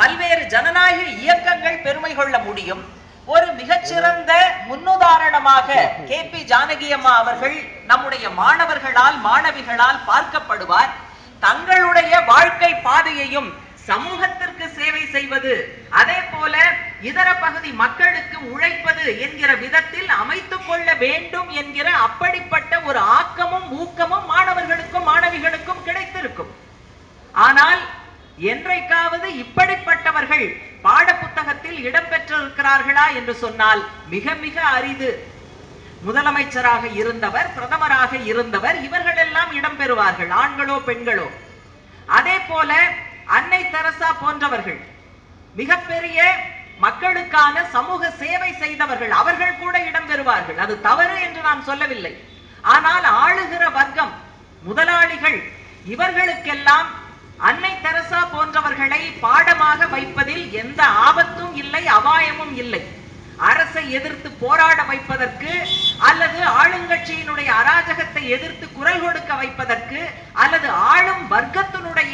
பல்வேறு ஜனநாயக இயக்கங்கள் பெருமை கொள்ள முடியும் ஒரு மிகச்சிறந்த முன்னுதாரணமாக கே பி ஜானகி அம்மா அவர்கள் நம்முடைய மாணவர்களால் மாணவிகளால் பார்க்கப்படுவார் தங்களுடைய வாழ்க்கை பாதையையும் சமூகத்திற்கு சேவை செய்வது அதே போல இதர பகுதி மக்களுக்கு உழைப்பது என்கிற விதத்தில் அமைத்துக் கொள்ள வேண்டும் என்கிற அப்படிப்பட்ட ஒரு ஆக்கமும் ஊக்கமும் மாணவர்களுக்கும் மாணவிகளுக்கும் கிடைத்திருக்கும் ஆனால் என்றைக்காவது இப்படிப்பட்டவர்கள் பாடப்புத்தகத்தில் இடம்பெற்றிருக்கிறார்களா என்று சொன்னால் மிக மிக அரிது முதலமைச்சராக இருந்தவர் பிரதமராக இருந்தவர் இவர்கள் எல்லாம் இடம்பெறுவார்கள் ஆண்களோ பெண்களோ அதே போல அன்னை தெரசா போன்றவர்கள் மிகப்பெரிய மக்களுக்கான சமூக சேவை செய்தவர்கள் அவர்கள் கூட இடம்பெறுவார்கள் அது தவறு என்று நான் சொல்லவில்லை ஆனால் ஆளுகிற வர்க்கம் முதலாளிகள் இவர்களுக்கெல்லாம் அன்னை தெரசா போன்றவர்களை பாடமாக வைப்பதில் எந்த ஆபத்தும் இல்லை அபாயமும் இல்லை அரசை எதிர்த்து போராட வைப்பதற்கு அல்லது ஆளுங்கட்சியினுடைய அராஜகத்தை எதிர்த்து குரல் கொடுக்க வைப்பதற்கு அல்லது ஆளும் வர்க்கத்தினுடைய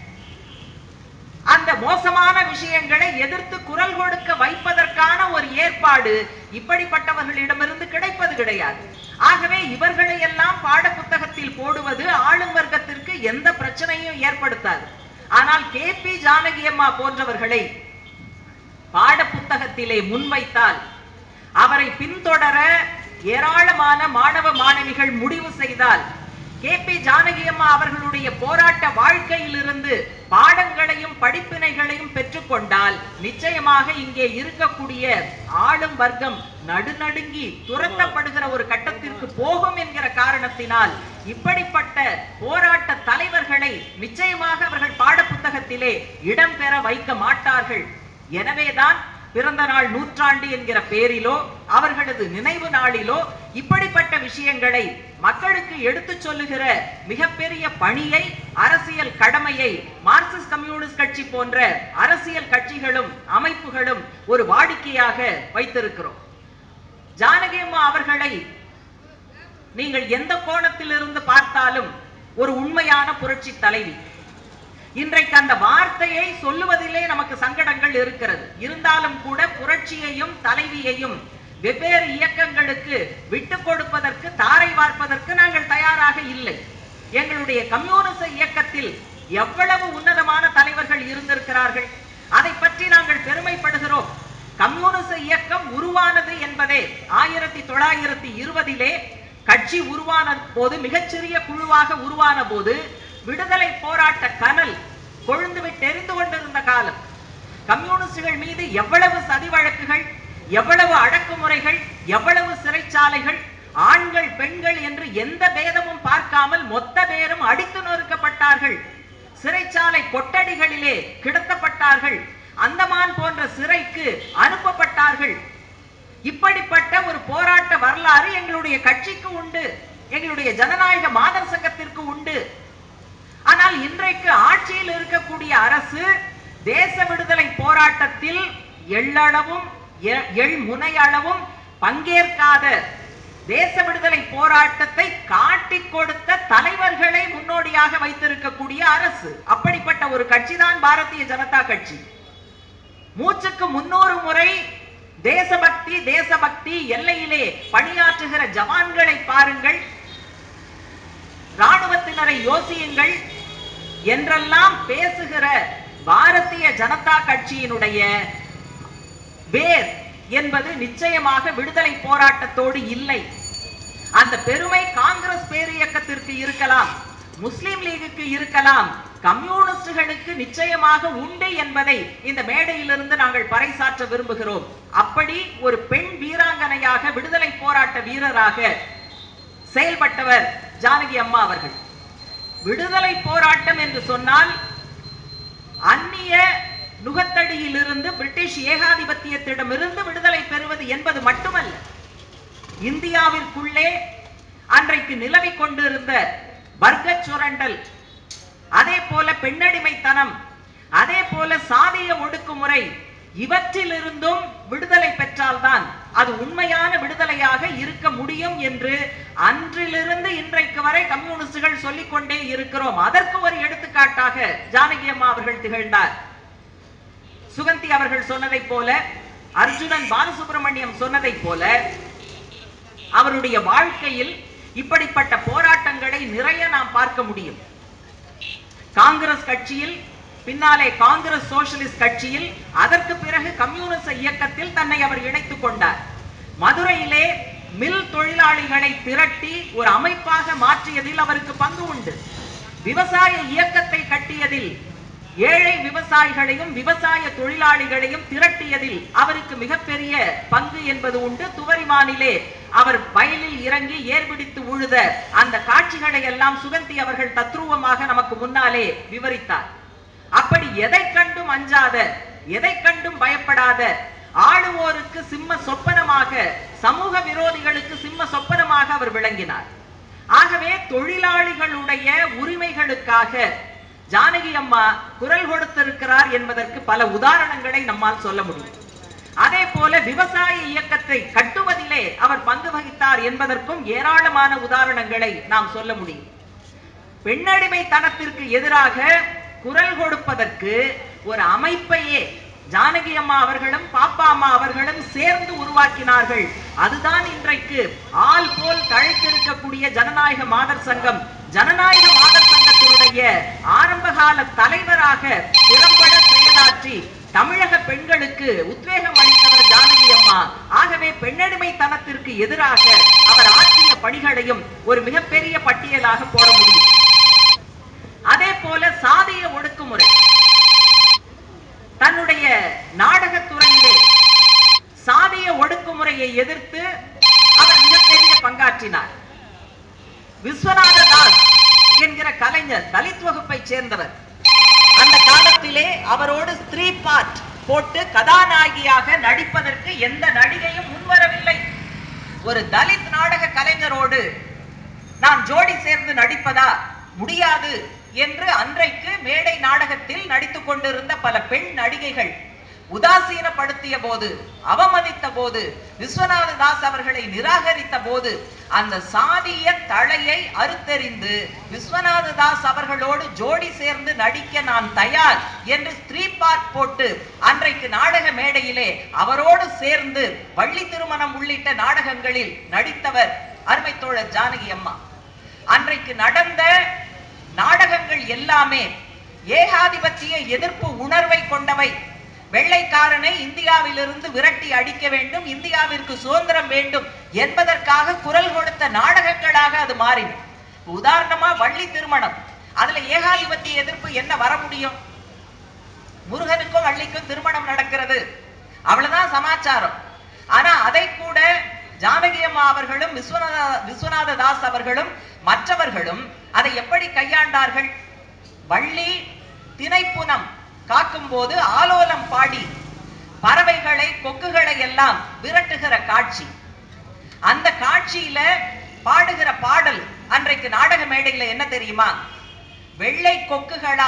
அந்த மோசமான விஷயங்களை எதிர்த்து குரல் கொடுக்க வைப்பதற்கான ஒரு ஏற்பாடு இப்படிப்பட்டவர்களிடமிருந்து கிடைப்பது கிடையாது ஆகவே இவர்களை எல்லாம் பாடப்புத்தகத்தில் போடுவது ஆளும் வர்க்கத்திற்கு எந்த பிரச்சனையும் ஏற்படுத்தாது ஆனால் கே பி ஜானகி அம்மா போன்றவர்களை பாடப்புத்தகத்திலே முன்வைத்தால் அவரை பின்தொடர ஏராளமான மாணவ மாணவிகள் முடிவு செய்தால் கே பி ஜானகி அம்மா அவர்களுடைய போராட்ட வாழ்க்கையிலிருந்து பாடங்களையும் படிப்பினைகளையும் பெற்றுக்கொண்டால் நிச்சயமாக இங்கே இருக்கக்கூடிய ஆளும் வர்க்கம் நடுநடுங்கி துரத்தப்படுகிற ஒரு கட்டத்திற்கு போகும் என்கிற காரணத்தினால் இப்படிப்பட்ட போராட்ட தலைவர்களை நிச்சயமாக அவர்கள் பாடப்புத்தகத்திலே இடம்பெற வைக்க மாட்டார்கள் எனவேதான் பிறந்த நாள் நூற்றாண்டு என்கிற பேரிலோ அவர்களது நினைவு நாளிலோ இப்படிப்பட்ட விஷயங்களை மக்களுக்கு எடுத்துச் சொல்லுகிற மிகப்பெரிய பணியை அரசியல் கடமையை மார்க்சிஸ்ட் கம்யூனிஸ்ட் கட்சி போன்ற அரசியல் கட்சிகளும் அமைப்புகளும் ஒரு வாடிக்கையாக வைத்திருக்கிறோம் ஜானகி அம்மா அவர்களை நீங்கள் எந்த கோணத்திலிருந்து பார்த்தாலும் ஒரு உண்மையான புரட்சி தலைவி இன்றைக்கு அந்த வார்த்தையை சொல்லுவதிலே நமக்கு சங்கடங்கள் இருக்கிறது இருந்தாலும் கூட புரட்சியையும் தலைவியையும் வெவ்வேறு இயக்கங்களுக்கு விட்டு கொடுப்பதற்கு தாரை வார்ப்பதற்கு நாங்கள் தயாராக இல்லை எங்களுடைய கம்யூனிச இயக்கத்தில் எவ்வளவு உன்னதமான தலைவர்கள் இருந்திருக்கிறார்கள் அதை பற்றி நாங்கள் பெருமைப்படுகிறோம் கம்யூனிச இயக்கம் உருவானது என்பதே ஆயிரத்தி தொள்ளாயிரத்தி இருபதிலே கட்சி உருவான போது மிகச்சிறிய குழுவாக உருவான போது விடுதலை போராட்ட கனல் கொழுந்து விட்டு எரிந்து கொண்டிருந்த காலம் கம்யூனிஸ்டுகள் மீது எவ்வளவு சதி வழக்குகள் எவ்வளவு அடக்குமுறைகள் எவ்வளவு சிறைச்சாலைகள் ஆண்கள் பெண்கள் என்று எந்த பேதமும் பார்க்காமல் மொத்த பேரும் அடித்து நொறுக்கப்பட்டார்கள் சிறைச்சாலை கொட்டடிகளிலே கிடத்தப்பட்டார்கள் அந்தமான் போன்ற சிறைக்கு அனுப்பப்பட்டார்கள் இப்படிப்பட்ட ஒரு போராட்ட வரலாறு எங்களுடைய கட்சிக்கு உண்டு எங்களுடைய ஜனநாயக மாதர் சங்கத்திற்கு உண்டு ஆனால் இன்றைக்கு ஆட்சியில் இருக்கக்கூடிய அரசு தேச விடுதலை போராட்டத்தில் எள்ளளவும் எ- எள் முனையளவும் பங்கேற்காத தேச விடுதலை போராட்டத்தை காட்டிக் கொடுத்த தலைவர்களை முன்னோடியாக வைத்திருக்கக்கூடிய அரசு அப்படிப்பட்ட ஒரு கட்சிதான் பாரதிய ஜனதா கட்சி மூச்சுக்கு முன்னூறு முறை தேசபக்தி தேசபக்தி எல்லையிலே பணியாற்றுகிற ஜவான்களை பாருங்கள் ராணுவத்தினரை யோசியுங்கள் என்றெல்லாம் பேசுகிற பாரதிய ஜனதா கட்சியினுடைய வேர் என்பது நிச்சயமாக விடுதலை போராட்டத்தோடு இல்லை அந்த பெருமை காங்கிரஸ் பேரியக்கத்திற்கு இருக்கலாம் முஸ்லிம் லீகுக்கு இருக்கலாம் கம்யூனிஸ்டுகளுக்கு நிச்சயமாக உண்டு என்பதை இந்த மேடையிலிருந்து நாங்கள் பறைசாற்ற விரும்புகிறோம் அப்படி ஒரு பெண் வீராங்கனையாக விடுதலை போராட்ட வீரராக செயல்பட்டவர் ஜானகி அம்மா அவர்கள் விடுதலை போராட்டம் என்று சொன்னால் அந்நிய நுகத்தடியிலிருந்து பிரிட்டிஷ் ஏகாதிபத்தியத்திடமிருந்து விடுதலை பெறுவது என்பது மட்டுமல்ல இந்தியாவிற்குள்ளே அன்றைக்கு நிலவிக் கொண்டிருந்த வர்க்க சுரண்டல் அதே போல பெண்ணடிமைத்தனம் அதே போல சாதிய ஒடுக்குமுறை இவற்றிலிருந்தும் விடுதலை பெற்றால்தான் அது உண்மையான விடுதலையாக இருக்க முடியும் என்று அன்றிலிருந்து இன்றைக்கு வரை கம்யூனிஸ்டுகள் சொல்லிக் கொண்டே இருக்கிறோம் அதற்கு ஒரு எடுத்துக்காட்டாக ஜானகி அம்மா அவர்கள் திகழ்ந்தார் சுகந்தி அவர்கள் சொன்னதைப் போல அர்ஜுனன் பாலசுப்ரமணியம் சொன்னதைப் போல அவருடைய வாழ்க்கையில் இப்படிப்பட்ட போராட்டங்களை நிறைய நாம் பார்க்க முடியும் காங்கிரஸ் கட்சியில் பின்னாலே காங்கிரஸ் சோஷலிஸ்ட் கட்சியில் அதற்கு பிறகு கம்யூனிச இயக்கத்தில் தன்னை அவர் இணைத்துக் கொண்டார் மதுரையிலே மில் தொழிலாளிகளை திரட்டி ஒரு அமைப்பாக மாற்றியதில் அவருக்கு பங்கு உண்டு விவசாய இயக்கத்தை கட்டியதில் ஏழை விவசாயிகளையும் விவசாய தொழிலாளிகளையும் திரட்டியதில் அவருக்கு மிகப்பெரிய பங்கு என்பது உண்டு துவரிமானிலே அவர் வயலில் இறங்கி ஏர்பிடித்து உழுத அந்த காட்சிகளை எல்லாம் சுகந்தி அவர்கள் தத்ரூபமாக நமக்கு முன்னாலே விவரித்தார் அப்படி எதை கண்டும் அஞ்சாத எதை கண்டும் பயப்படாத ஆளுவோருக்கு சிம்ம சொப்பனமாக சமூக விரோதிகளுக்கு சிம்ம சொப்பனமாக அவர் விளங்கினார் ஆகவே தொழிலாளிகளுடைய உரிமைகளுக்காக ஜானகி அம்மா குரல் கொடுத்திருக்கிறார் என்பதற்கு பல உதாரணங்களை நம்மால் சொல்ல முடியும் அதே போல விவசாய இயக்கத்தை கட்டுவதிலே அவர் பங்கு வகித்தார் என்பதற்கும் ஏராளமான உதாரணங்களை நாம் சொல்ல முடியும் பெண்ணடிமைத்தனத்திற்கு எதிராக குரல் கொடுப்பதற்கு ஒரு அமைப்பையே ஜானகி அம்மா அவர்களும் பாப்பா அம்மா அவர்களும் சேர்ந்து உருவாக்கினார்கள் அதுதான் இன்றைக்கு ஆள் போல் தழைத்திருக்கக்கூடிய ஜனநாயக மாதர் சங்கம் ஜனநாயக மாதர் சங்கத்தினுடைய ஆரம்பகால தலைவராக திறம்பட செயலாற்றி தமிழக பெண்களுக்கு உத்வேகம் அளித்தவர் ஜானகி அம்மா ஆகவே பெண்ணடிமைத்தனத்திற்கு எதிராக அவர் ஆற்றிய பணிகளையும் ஒரு மிகப்பெரிய பட்டியலாக போட முடியும் அதே போல சாதிய ஒடுக்குமுறை தன்னுடைய நாடகத்துறையிலே சாதிய ஒடுக்குமுறையை எதிர்த்து அவர் மிகப்பெரிய பங்காற்றினார் விஸ்வநாத தாஸ் என்கிற கலைஞர் தலித் வகுப்பைச் சேர்ந்தவர் அந்த காலத்திலே அவரோடு ஸ்திரீ பார்ட் போட்டு கதாநாயகியாக நடிப்பதற்கு எந்த நடிகையும் முன்வரவில்லை ஒரு தலித் நாடக கலைஞரோடு நான் ஜோடி சேர்ந்து நடிப்பதா முடியாது என்று அன்றைக்கு மேடை நாடகத்தில் நடித்துக் கொண்டிருந்த பல பெண் நடிகைகள் உதாசீனப்படுத்திய போது அவமதித்த போது விஸ்வநாத தாஸ் அவர்களை நிராகரித்த போது அந்த சாதிய தலையை அறுத்தெறிந்து விஸ்வநாத தாஸ் அவர்களோடு ஜோடி சேர்ந்து நடிக்க நான் தயார் என்று ஸ்திரீ பார்ட் போட்டு அன்றைக்கு நாடக மேடையிலே அவரோடு சேர்ந்து வள்ளி திருமணம் உள்ளிட்ட நாடகங்களில் நடித்தவர் அருமை தோழர் ஜானகி அம்மா அன்றைக்கு நடந்த நாடகங்கள் எல்லாமே ஏகாதிபத்திய எதிர்ப்பு உணர்வை கொண்டவை வெள்ளைக்காரனை இந்தியாவிலிருந்து விரட்டி அடிக்க வேண்டும் இந்தியாவிற்கு சுதந்திரம் வேண்டும் என்பதற்காக குரல் கொடுத்த நாடகங்களாக அது மாறின உதாரணமா வள்ளி திருமணம் அதுல ஏகாதிபத்திய எதிர்ப்பு என்ன வர முடியும் முருகனுக்கும் வள்ளிக்கும் திருமணம் நடக்கிறது அவ்வளவுதான் சமாச்சாரம் ஆனா அதை கூட ஜானகி அம்மா அவர்களும் விஸ்வநாத விஸ்வநாத தாஸ் அவர்களும் மற்றவர்களும் அதை எப்படி கையாண்டார்கள் வள்ளி திணைப்புனம் காக்கும் போது ஆலோலம் பாடி பறவைகளை கொக்குகளை எல்லாம் விரட்டுகிற காட்சி அந்த காட்சியில பாடுகிற பாடல் அன்றைக்கு நாடக மேடையில என்ன தெரியுமா வெள்ளை கொக்குகளா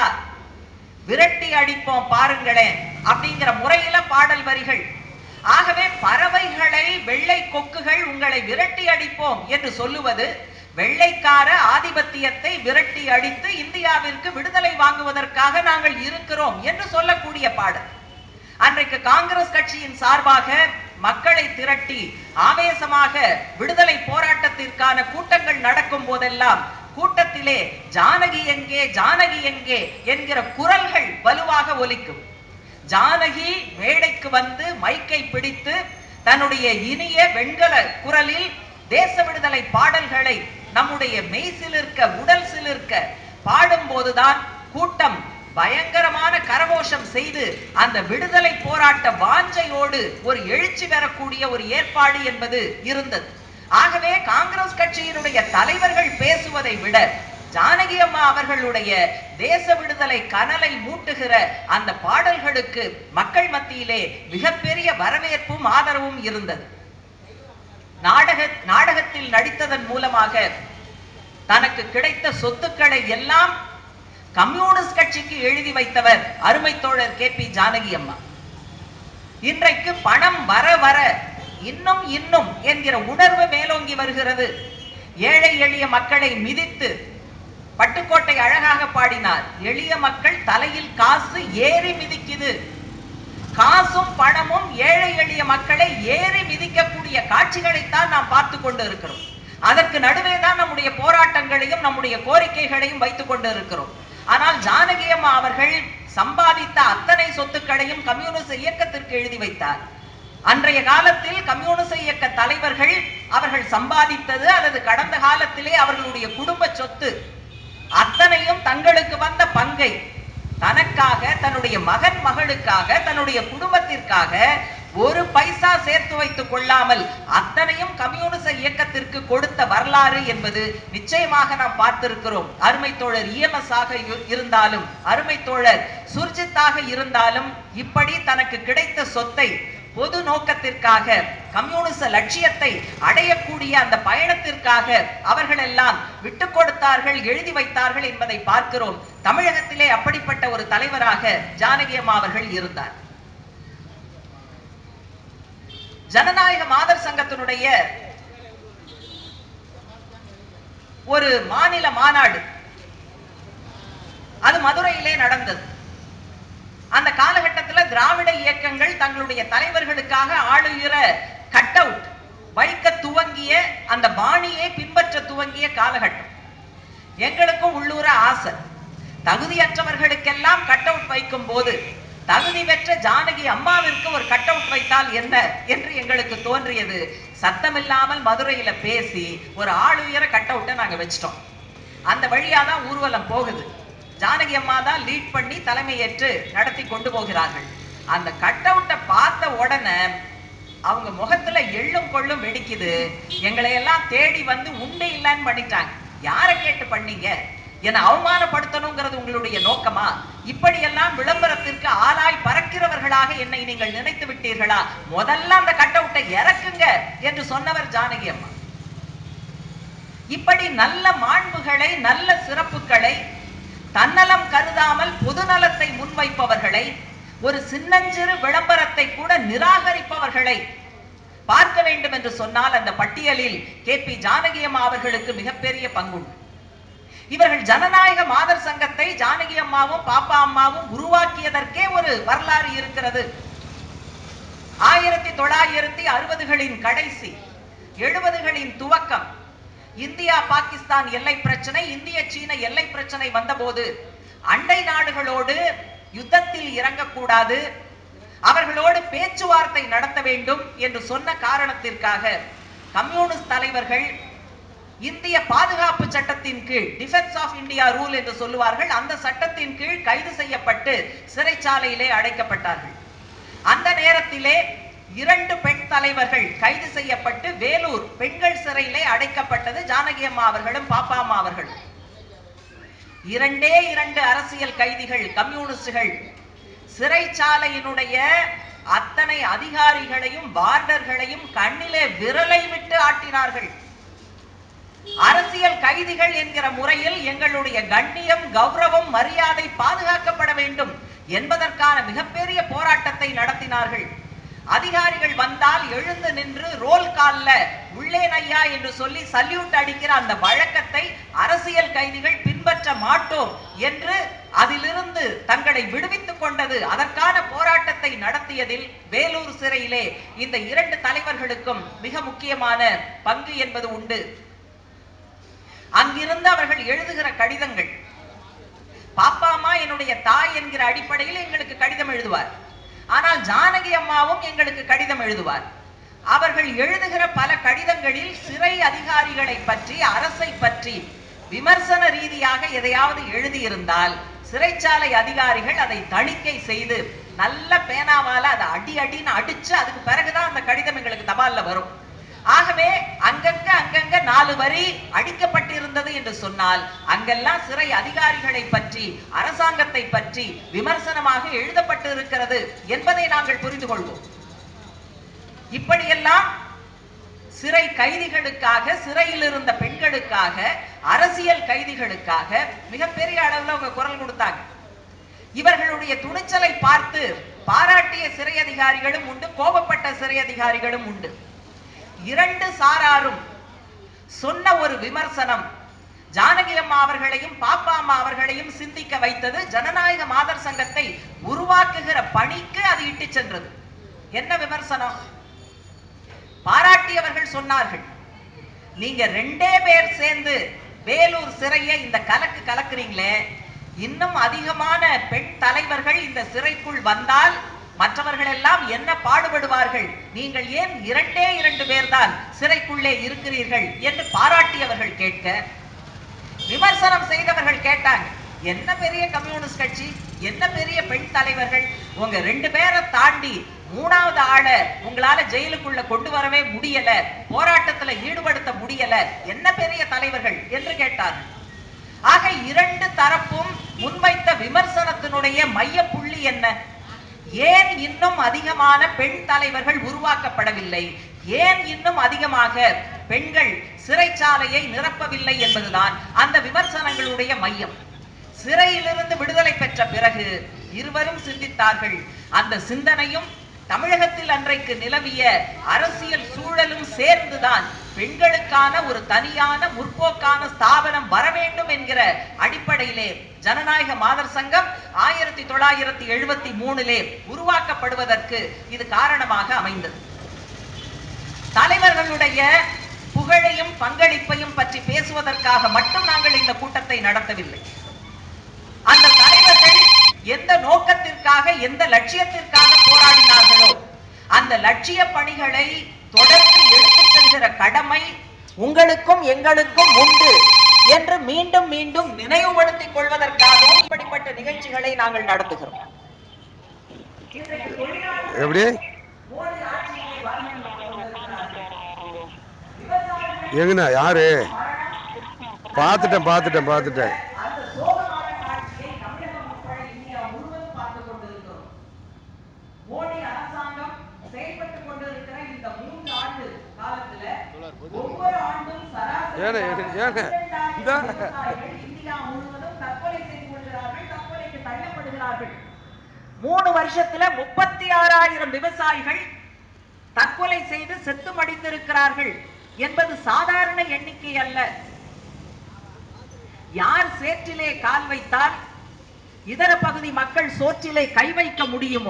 விரட்டி அடிப்போம் பாருங்களேன் அப்படிங்கிற முறையில பாடல் வரிகள் ஆகவே பறவைகளை வெள்ளை கொக்குகள் உங்களை விரட்டி அடிப்போம் என்று சொல்லுவது வெள்ளைக்கார ஆதிபத்தியத்தை விரட்டி அடித்து இந்தியாவிற்கு விடுதலை வாங்குவதற்காக நாங்கள் இருக்கிறோம் என்று சொல்லக்கூடிய பாடல் அன்றைக்கு காங்கிரஸ் கட்சியின் சார்பாக மக்களை திரட்டி ஆவேசமாக விடுதலை போராட்டத்திற்கான கூட்டங்கள் நடக்கும் போதெல்லாம் கூட்டத்திலே ஜானகி எங்கே ஜானகி எங்கே என்கிற குரல்கள் வலுவாக ஒலிக்கும் ஜானகி மேடைக்கு வந்து மைக்கை பிடித்து தன்னுடைய இனிய வெண்கல குரலில் தேச விடுதலை பாடல்களை நம்முடைய மெய் சிலிர்க்க உடல் சிலிர்க்க பாடும்போதுதான் கூட்டம் பயங்கரமான கரகோஷம் செய்து அந்த விடுதலை போராட்ட வாஞ்சையோடு ஒரு எழுச்சி பெறக்கூடிய ஒரு ஏற்பாடு என்பது இருந்தது ஆகவே காங்கிரஸ் கட்சியினுடைய தலைவர்கள் பேசுவதை விட ஜானகி அம்மா அவர்களுடைய தேச விடுதலை கனலை மூட்டுகிற அந்த பாடல்களுக்கு மக்கள் மத்தியிலே மிகப்பெரிய வரவேற்பும் ஆதரவும் இருந்தது நாடக நாடகத்தில் நடித்ததன் மூலமாக தனக்கு கிடைத்த சொத்துக்களை எல்லாம் கம்யூனிஸ்ட் கட்சிக்கு எழுதி வைத்தவர் அருமை தோழர் கே பி ஜானகி அம்மா இன்றைக்கு பணம் வர வர இன்னும் இன்னும் என்கிற உணர்வு மேலோங்கி வருகிறது ஏழை எளிய மக்களை மிதித்து பட்டுக்கோட்டை அழகாக பாடினார் எளிய மக்கள் தலையில் காசு ஏறி மிதிக்குது காசும் பணமும் ஏழை எளிய மக்களை ஏறி மிதிக்கக்கூடிய காட்சிகளைத்தான் நாம் பார்த்து கொண்டு இருக்கிறோம் அதற்கு நடுவே தான் நம்முடைய போராட்டங்களையும் நம்முடைய கோரிக்கைகளையும் வைத்துக் கொண்டு இருக்கிறோம் ஆனால் ஜானகி அம்மா அவர்கள் சம்பாதித்த அத்தனை சொத்துக்களையும் கம்யூனிஸ்ட் இயக்கத்திற்கு எழுதி வைத்தார் அன்றைய காலத்தில் கம்யூனிச இயக்க தலைவர்கள் அவர்கள் சம்பாதித்தது அல்லது கடந்த காலத்திலே அவர்களுடைய குடும்ப சொத்து அத்தனையும் தங்களுக்கு வந்த பங்கை தனக்காக தன்னுடைய மகன் மகளுக்காக தன்னுடைய குடும்பத்திற்காக ஒரு பைசா சேர்த்து வைத்துக் கொள்ளாமல் அத்தனையும் கம்யூனிச இயக்கத்திற்கு கொடுத்த வரலாறு என்பது நிச்சயமாக நாம் பார்த்திருக்கிறோம் அருமை தோழர் இஎம்எஸ் ஆக இரு- இருந்தாலும் அருமை தோழர் சுர்ஜித்தாக இருந்தாலும் இப்படி தனக்கு கிடைத்த சொத்தை பொது நோக்கத்திற்காக கம்யூனிச லட்சியத்தை அடையக்கூடிய அந்த பயணத்திற்காக அவர்கள் எல்லாம் விட்டு கொடுத்தார்கள் எழுதி வைத்தார்கள் என்பதை பார்க்கிறோம் தமிழகத்திலே அப்படிப்பட்ட ஒரு தலைவராக ஜானகி அம்மா அவர்கள் இருந்தார் ஜனநாயக மாதர் சங்கத்தினுடைய ஒரு மாநில மாநாடு அது மதுரையிலே நடந்தது அந்த காலகட்டத்துல திராவிட இயக்கங்கள் தங்களுடைய தலைவர்களுக்காக ஆளுகிற கட் அவுட் வைக்க துவங்கிய அந்த பாணியை பின்பற்ற துவங்கிய காலகட்டம் எங்களுக்கும் உள்ளூர ஆசை தகுதியற்றவர்களுக்கெல்லாம் கட் அவுட் வைக்கும் போது தகுதி பெற்ற ஜானகி அம்மாவிற்கு ஒரு கட் அவுட் வைத்தால் என்ன என்று எங்களுக்கு தோன்றியது சத்தமில்லாமல் மதுரையில பேசி ஒரு ஆளுயர கட் அவுட்டை நாங்க வச்சிட்டோம் அந்த வழியா தான் ஊர்வலம் போகுது ஜானகி அம்மா தான் லீட் பண்ணி தலைமையேற்று நடத்தி கொண்டு போகிறார்கள் அந்த கட் அவுட்டை பார்த்த உடனே அவங்க முகத்துல எள்ளும் கொள்ளும் வெடிக்குது எங்களை எல்லாம் தேடி வந்து உண்டு இல்லைன்னு பண்ணிட்டாங்க யாரை கேட்டு பண்ணீங்க என்னை அவமானப்படுத்தணுங்கிறது உங்களுடைய நோக்கமா இப்படியெல்லாம் விளம்பரத்திற்கு ஆளாய் பறக்கிறவர்களாக என்னை நீங்கள் நினைத்து விட்டீர்களா முதல்ல அந்த கட் அவுட்டை இறக்குங்க என்று சொன்னவர் ஜானகி அம்மா இப்படி நல்ல மாண்புகளை நல்ல சிறப்புகளை தன்னலம் கருதாமல் பொதுநலத்தை முன்வைப்பவர்களை ஒரு சின்னஞ்சிறு விளம்பரத்தை கூட நிராகரிப்பவர்களை பார்க்க வேண்டும் என்று சொன்னால் அந்த பட்டியலில் கே பி ஜானகி அம்மா அவர்களுக்கு மிகப்பெரிய பங்குண்டு இவர்கள் ஜனநாயக மாதர் சங்கத்தை ஜானகி அம்மாவும் பாப்பா அம்மாவும் உருவாக்கியதற்கே ஒரு வரலாறு இருக்கிறது ஆயிரத்தி தொள்ளாயிரத்தி அறுபதுகளின் கடைசி எழுபதுகளின் துவக்கம் இந்தியா பாகிஸ்தான் எல்லை பிரச்சனை இந்திய சீன எல்லை பிரச்சனை வந்தபோது அண்டை நாடுகளோடு யுத்தத்தில் இறங்கக்கூடாது அவர்களோடு பேச்சுவார்த்தை நடத்த வேண்டும் என்று சொன்ன காரணத்திற்காக கம்யூனிஸ்ட் தலைவர்கள் இந்திய பாதுகாப்பு சட்டத்தின் கீழ் டிஃபென்ஸ் ஆஃப் இந்தியா ரூல் என்று சொல்லுவார்கள் அந்த சட்டத்தின் கீழ் கைது செய்யப்பட்டு சிறைச்சாலையிலே அடைக்கப்பட்டார்கள் அந்த நேரத்திலே இரண்டு பெண் தலைவர்கள் கைது செய்யப்பட்டு வேலூர் பெண்கள் சிறையிலே அடைக்கப்பட்டது ஜானகி அம்மா அவர்களும் பாப்பா அம்மா அவர்களும் இரண்டே இரண்டு அரசியல் கைதிகள் கம்யூனிஸ்டுகள் சிறைச்சாலையினுடைய அத்தனை அதிகாரிகளையும் வார்டர்களையும் கண்ணிலே விரலை விட்டு ஆட்டினார்கள் அரசியல் கைதிகள் என்கிற முறையில் எங்களுடைய கண்ணியம் கௌரவம் மரியாதை பாதுகாக்கப்பட வேண்டும் என்பதற்கான மிகப்பெரிய போராட்டத்தை நடத்தினார்கள் அதிகாரிகள் வந்தால் எழுந்து நின்று ரோல் கால்ல உள்ளேன் ஐயா என்று சொல்லி சல்யூட் அடிக்கிற அந்த வழக்கத்தை அரசியல் கைதிகள் பின்பற்ற மாட்டோம் என்று அதிலிருந்து தங்களை விடுவித்துக் கொண்டது அதற்கான போராட்டத்தை நடத்தியதில் வேலூர் சிறையிலே இந்த இரண்டு தலைவர்களுக்கும் மிக முக்கியமான பங்கு என்பது உண்டு அங்கிருந்து அவர்கள் எழுதுகிற கடிதங்கள் பாப்பா அம்மா என்னுடைய தாய் என்கிற அடிப்படையில் எங்களுக்கு கடிதம் எழுதுவார் ஆனால் ஜானகி அம்மாவும் எங்களுக்கு கடிதம் எழுதுவார் அவர்கள் எழுதுகிற பல கடிதங்களில் சிறை அதிகாரிகளை பற்றி அரசை பற்றி விமர்சன ரீதியாக எதையாவது எழுதியிருந்தால் சிறைச்சாலை அதிகாரிகள் அதை தணிக்கை செய்து நல்ல பேனாவால அதை அடி அடின்னு அடிச்சு அதுக்கு பிறகுதான் அந்த கடிதம் எங்களுக்கு தபால்ல வரும் ஆகவே அங்கங்க அங்கங்க நாலு வரி அடிக்கப்பட்டிருந்தது என்று சொன்னால் அங்கெல்லாம் சிறை அதிகாரிகளை பற்றி அரசாங்கத்தை பற்றி விமர்சனமாக எழுதப்பட்டு இருக்கிறது என்பதை நாங்கள் புரிந்து கொள்வோம் இப்படியெல்லாம் சிறை கைதிகளுக்காக சிறையில் இருந்த பெண்களுக்காக அரசியல் கைதிகளுக்காக மிகப்பெரிய அளவுல அவங்க குரல் கொடுத்தாங்க இவர்களுடைய துணிச்சலை பார்த்து பாராட்டிய சிறை அதிகாரிகளும் உண்டு கோபப்பட்ட சிறை அதிகாரிகளும் உண்டு இரண்டு சாராரும் சொன்ன ஒரு விமர்சனம் ஜானகி அம்மா அவர்களையும் பாப்பா அம்மா அவர்களையும் சிந்திக்க வைத்தது ஜனநாயக மாதர் சங்கத்தை உருவாக்குகிற பணிக்கு அது இட்டு சென்றது என்ன விமர்சனம் பாராட்டியவர்கள் சொன்னார்கள் நீங்க ரெண்டே பேர் சேர்ந்து வேலூர் சிறையை இந்த கலக்கு கலக்குறீங்களே இன்னும் அதிகமான பெண் தலைவர்கள் இந்த சிறைக்குள் வந்தால் மற்றவர்கள் எல்லாம் என்ன பாடுபடுவார்கள் நீங்கள் ஏன் இரண்டே இரண்டு பேர்தான் சிறைக்குள்ளே இருக்கிறீர்கள் என்று பாராட்டியவர்கள் கேட்க விமர்சனம் செய்தவர்கள் கேட்டாங்க என்ன பெரிய கம்யூனிஸ்ட் கட்சி என்ன பெரிய பெண் தலைவர்கள் உங்க ரெண்டு பேரை தாண்டி மூணாவது ஆளை உங்களால ஜெயிலுக்குள்ள கொண்டு வரவே முடியல போராட்டத்துல ஈடுபடுத்த முடியல என்ன பெரிய தலைவர்கள் என்று கேட்டார்கள் ஆக இரண்டு தரப்பும் முன்வைத்த விமர்சனத்தினுடைய மைய புள்ளி என்ன ஏன் இன்னும் அதிகமான பெண் தலைவர்கள் உருவாக்கப்படவில்லை ஏன் இன்னும் அதிகமாக பெண்கள் சிறைச்சாலையை நிரப்பவில்லை என்பதுதான் அந்த விமர்சனங்களுடைய மையம் சிறையிலிருந்து விடுதலை பெற்ற பிறகு இருவரும் சிந்தித்தார்கள் அந்த சிந்தனையும் தமிழகத்தில் அன்றைக்கு நிலவிய அரசியல் சூழலும் சேர்ந்துதான் பெண்களுக்கான ஒரு தனியான முற்போக்கான ஸ்தாபனம் வர வேண்டும் என்கிற அடிப்படையிலே ஜனநாயக மாதர் சங்கம் ஆயிரத்தி தொள்ளாயிரத்தி எழுபத்தி மூணிலே உருவாக்கப்படுவதற்கு இது காரணமாக அமைந்தது தலைவர்களுடைய புகழையும் பங்களிப்பையும் பற்றி பேசுவதற்காக மட்டும் நாங்கள் இந்த கூட்டத்தை நடத்தவில்லை அந்த தலைவர்கள் எந்த நோக்கத்திற்காக எந்த லட்சியத்திற்காக போராடினார்களோ அந்த லட்சிய பணிகளை தொடர்ந்து எடுத்துச் செல்கிற கடமை உங்களுக்கும் எங்களுக்கும் உண்டு என்று மீண்டும் மீண்டும் நினைவுபடுத்திக் கொள்வதற்காகவும் இப்படிப்பட்ட நிகழ்ச்சிகளை நாங்கள் நடத்துகிறோம் எப்படி எங்கண்ணா யாரு பார்த்துட்டேன் பார்த்துட்டேன் பார்த்துட்டேன் அந்த சோகமான காட்சியை தமிழகம் உட்பட இந்தியா முழுவதும் பார்த்துக் கொண்டிருக்கிறோம் மோடி அரசாங்கம் செயல்பட்டுக் கொண்டிருக்கிற இந்த மூன்று ஆண்டு காலத்துல ஒவ்வொரு ஆண்டும் சராசரி ஏனே, ஏனே, இந்த- விவசாயிகள் இந்தியா முழுவதும் தற்கொலை செய்து கொள்கிறார்கள் தற்கொலைக்கு தள்ளப்படுகிறார்கள் மூணு வருஷத்துல முப்பத்தி ஆறாயிரம் விவசாயிகள் தற்கொலை செய்து செத்து மடிந்திருக்கிறார்கள் என்பது சாதாரண எண்ணிக்கை அல்ல யார் சேற்றிலே கால் வைத்தால் இதர பகுதி மக்கள் சோற்றிலே கை வைக்க முடியுமோ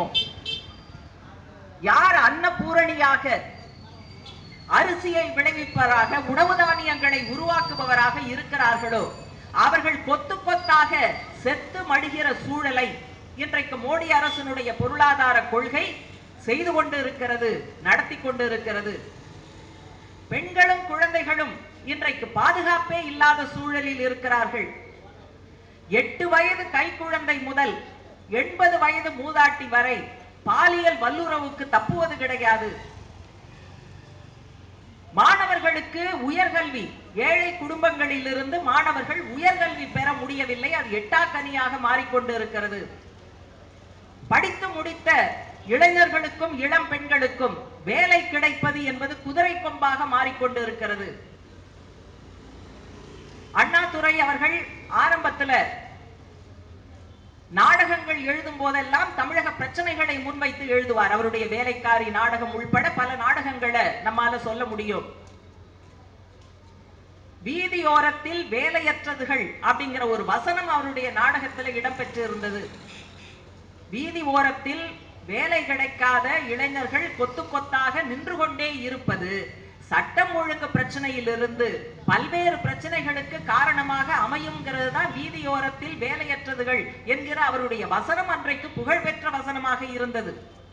யார் அன்னபூரணியாக அரிசியை விளைவிப்பவராக உணவு தானியங்களை உருவாக்குபவராக இருக்கிறார்களோ அவர்கள் கொத்து கொத்தாக செத்து மடிகிற சூழலை இன்றைக்கு மோடி அரசினுடைய பொருளாதார கொள்கை செய்து கொண்டு இருக்கிறது நடத்தி கொண்டு இருக்கிறது பெண்களும் குழந்தைகளும் இன்றைக்கு பாதுகாப்பே இல்லாத சூழலில் இருக்கிறார்கள் எட்டு வயது கைக்குழந்தை முதல் எண்பது வயது மூதாட்டி வரை பாலியல் வல்லுறவுக்கு தப்புவது கிடையாது மாணவர்களுக்கு உயர்கல்வி ஏழை குடும்பங்களிலிருந்து மாணவர்கள் உயர்கல்வி பெற முடியவில்லை அது எட்டாக்கனியாக மாறிக்கொண்டு இருக்கிறது படித்து முடித்த இளைஞர்களுக்கும் இளம் பெண்களுக்கும் வேலை கிடைப்பது என்பது குதிரை கொம்பாக மாறிக்கொண்டு இருக்கிறது அண்ணாதுரை அவர்கள் ஆரம்பத்துல நாடகங்கள் எழுதும் போதெல்லாம் தமிழக பிரச்சனைகளை முன்வைத்து எழுதுவார் அவருடைய வேலைக்காரி நாடகம் உள்பட பல நாடகங்களை நம்மால சொல்ல முடியும் வீதியோரத்தில் வேலையற்றதுகள் அப்படிங்கிற ஒரு வசனம் அவருடைய நாடகத்துல இடம்பெற்று இருந்தது வீதி ஓரத்தில் வேலை கிடைக்காத இளைஞர்கள் கொத்து கொத்தாக நின்று கொண்டே இருப்பது சட்டம் ஒழுங்கு பிரச்சனையிலிருந்து பல்வேறு பிரச்சனைகளுக்கு காரணமாக அமையுங்கிறது தான் வீதியோரத்தில் வேலையற்றதுகள் என்கிற அவருடைய வசனம் அன்றைக்கு புகழ்பெற்ற வசனமாக இருந்தது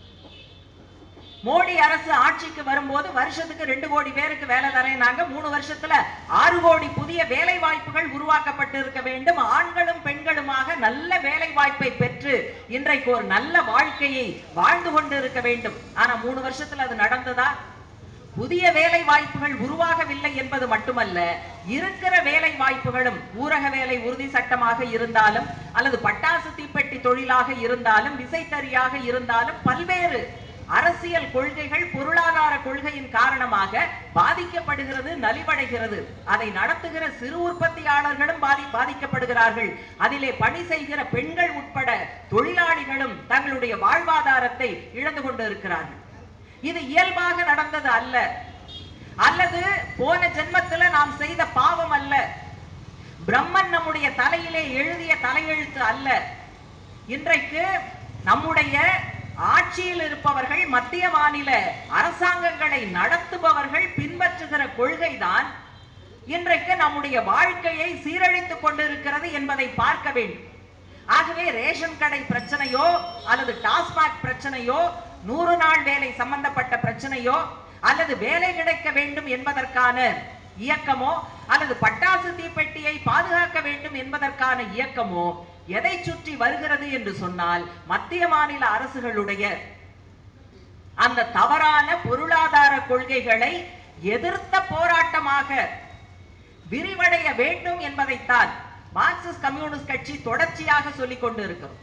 மோடி அரசு ஆட்சிக்கு வரும்போது வருஷத்துக்கு ரெண்டு கோடி பேருக்கு வேலை தரேனாங்க மூணு வருஷத்துல ஆறு கோடி புதிய வேலை வாய்ப்புகள் உருவாக்கப்பட்டு இருக்க வேண்டும் ஆண்களும் பெண்களுமாக நல்ல வேலை வாய்ப்பை பெற்று இன்றைக்கு ஒரு நல்ல வாழ்க்கையை வாழ்ந்து கொண்டு இருக்க வேண்டும் ஆனா மூணு வருஷத்துல அது நடந்ததா புதிய வேலை வாய்ப்புகள் உருவாகவில்லை என்பது மட்டுமல்ல இருக்கிற வேலை வாய்ப்புகளும் ஊரக வேலை உறுதி சட்டமாக இருந்தாலும் அல்லது பட்டாசு தீப்பெட்டி தொழிலாக இருந்தாலும் விசைத்தறியாக இருந்தாலும் பல்வேறு அரசியல் கொள்கைகள் பொருளாதார கொள்கையின் காரணமாக பாதிக்கப்படுகிறது நலிவடைகிறது அதை நடத்துகிற சிறு உற்பத்தியாளர்களும் பாதி பாதிக்கப்படுகிறார்கள் அதிலே பணி செய்கிற பெண்கள் உட்பட தொழிலாளிகளும் தங்களுடைய வாழ்வாதாரத்தை இழந்து கொண்டு இருக்கிறார்கள் இது இயல்பாக நடந்தது அல்ல அல்லது போன ஜென்மத்துல நாம் செய்த பாவம் அல்ல பிரம்மன் நம்முடைய தலையிலே எழுதிய தலையெழுத்து அல்ல இன்றைக்கு நம்முடைய ஆட்சியில் இருப்பவர்கள் மத்திய மாநில அரசாங்கங்களை நடத்துபவர்கள் பின்பற்றுகிற கொள்கைதான் இன்றைக்கு நம்முடைய வாழ்க்கையை சீரழித்துக் கொண்டிருக்கிறது என்பதை பார்க்க வேண்டும் ஆகவே ரேஷன் கடை பிரச்சனையோ அல்லது டாஸ்மாக் பிரச்சனையோ நூறு நாள் வேலை சம்பந்தப்பட்ட பிரச்சனையோ அல்லது வேலை கிடைக்க வேண்டும் என்பதற்கான இயக்கமோ அல்லது பட்டாசு தீப்பெட்டியை பாதுகாக்க வேண்டும் என்பதற்கான இயக்கமோ எதை சுற்றி வருகிறது என்று சொன்னால் மத்திய மாநில அரசுகளுடைய அந்த தவறான பொருளாதார கொள்கைகளை எதிர்த்த போராட்டமாக விரிவடைய வேண்டும் என்பதைத்தான் மார்க்சிஸ்ட் கம்யூனிஸ்ட் கட்சி தொடர்ச்சியாக சொல்லிக் கொண்டு இருக்கிறோம்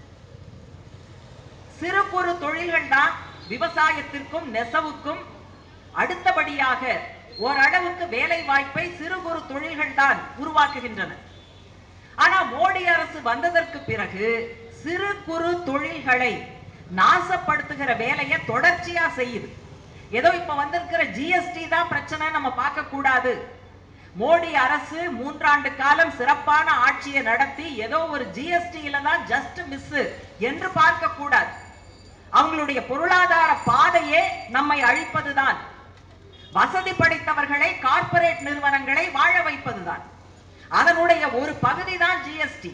சிறு குறு தொழில்கள் தான் விவசாயத்திற்கும் நெசவுக்கும் அடுத்தபடியாக ஓரளவுக்கு வேலை வாய்ப்பை சிறு குறு தொழில்கள் தான் உருவாக்குகின்றன ஆனா மோடி அரசு வந்ததற்கு பிறகு சிறு குறு தொழில்களை நாசப்படுத்துகிற வேலையை தொடர்ச்சியா செய்யுது ஏதோ இப்ப வந்திருக்கிற ஜிஎஸ்டி தான் பிரச்சனை நம்ம பார்க்க கூடாது மோடி அரசு மூன்றாண்டு காலம் சிறப்பான ஆட்சியை நடத்தி ஏதோ ஒரு ஜிஎஸ்டியில தான் ஜஸ்ட் மிஸ் என்று பார்க்க கூடாது அவங்களுடைய பொருளாதார பாதையே நம்மை அழிப்பதுதான் வசதி படைத்தவர்களை கார்ப்பரேட் நிறுவனங்களை வாழ வைப்பதுதான் அதனுடைய ஒரு பகுதி தான் ஜிஎஸ்டி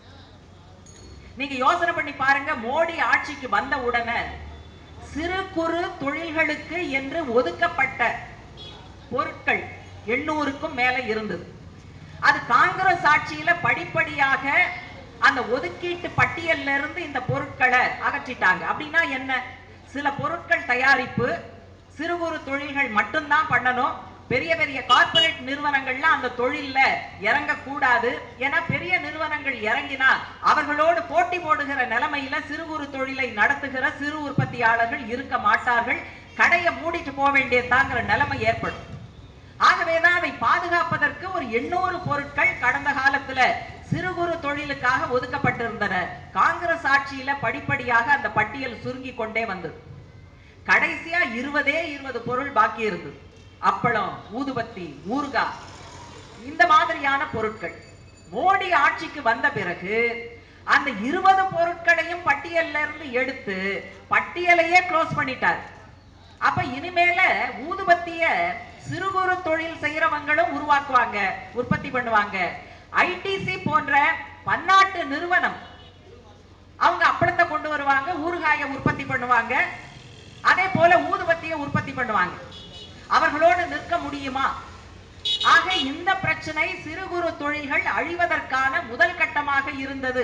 நீங்க யோசனை பண்ணி பாருங்க மோடி ஆட்சிக்கு வந்த உடனே சிறு குறு தொழில்களுக்கு என்று ஒதுக்கப்பட்ட பொருட்கள் எண்ணூறுக்கும் மேல இருந்தது அது காங்கிரஸ் ஆட்சியில படிப்படியாக அந்த ஒதுக்கீட்டு பட்டியல்ல இருந்து இந்த பொருட்களை அகற்றிட்டாங்க அப்படின்னா என்ன சில பொருட்கள் தயாரிப்பு சிறு குறு தொழில்கள் மட்டும்தான் பண்ணணும் பெரிய பெரிய கார்ப்பரேட் நிறுவனங்கள்லாம் அந்த தொழில்ல இறங்க கூடாது ஏன்னா பெரிய நிறுவனங்கள் இறங்கினா அவர்களோடு போட்டி போடுகிற நிலைமையில சிறு குறு தொழிலை நடத்துகிற சிறு உற்பத்தியாளர்கள் இருக்க மாட்டார்கள் கடையை மூடிட்டு போக வேண்டியதாங்கிற நிலைமை ஏற்படும் ஆகவேதான் அதை பாதுகாப்பதற்கு ஒரு எண்ணூறு பொருட்கள் கடந்த காலத்துல சிறு குறு தொழிலுக்காக ஒதுக்கப்பட்டிருந்தன காங்கிரஸ் ஆட்சியில படிப்படியாக அந்த பட்டியல் சுருங்கி கொண்டே வந்தது கடைசியா இருபதே இருபது பொருள் பாக்கி இருந்தது அப்பளம் ஊதுபத்தி ஊறுகாய் இந்த மாதிரியான பொருட்கள் மோடி ஆட்சிக்கு வந்த பிறகு அந்த இருபது பொருட்களையும் பட்டியல்ல இருந்து எடுத்து பட்டியலையே க்ளோஸ் பண்ணிட்டார் அப்ப இனிமேல ஊதுபத்திய சிறு குறு தொழில் செய்யறவங்களும் உருவாக்குவாங்க உற்பத்தி பண்ணுவாங்க ஐடிசி போன்ற பன்னாட்டு நிறுவனம் அவங்க அப்பளத்தை கொண்டு வருவாங்க ஊறுகாயை உற்பத்தி பண்ணுவாங்க அதே போல ஊதுபத்தியை உற்பத்தி பண்ணுவாங்க அவர்களோடு நிற்க முடியுமா ஆக இந்த பிரச்சனை சிறு குறு தொழில்கள் அழிவதற்கான முதல் கட்டமாக இருந்தது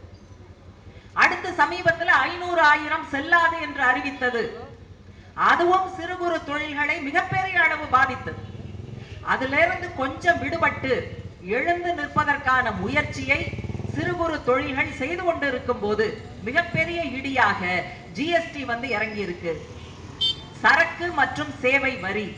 அடுத்து சமீபத்தில் ஐநூறு ஆயிரம் செல்லாது என்று அறிவித்தது அதுவும் சிறு குறு தொழில்களை மிகப்பெரிய அளவு பாதித்தது அதிலிருந்து கொஞ்சம் விடுபட்டு எழுந்து நிற்பதற்கான முயற்சியை சிறு குறு தொழில்கள் செய்து கொண்டிருக்கும் போது மிகப்பெரிய இடியாக ஜிஎஸ்டி வந்து இறங்கி இருக்கு சரக்கு மற்றும் சேவை வரி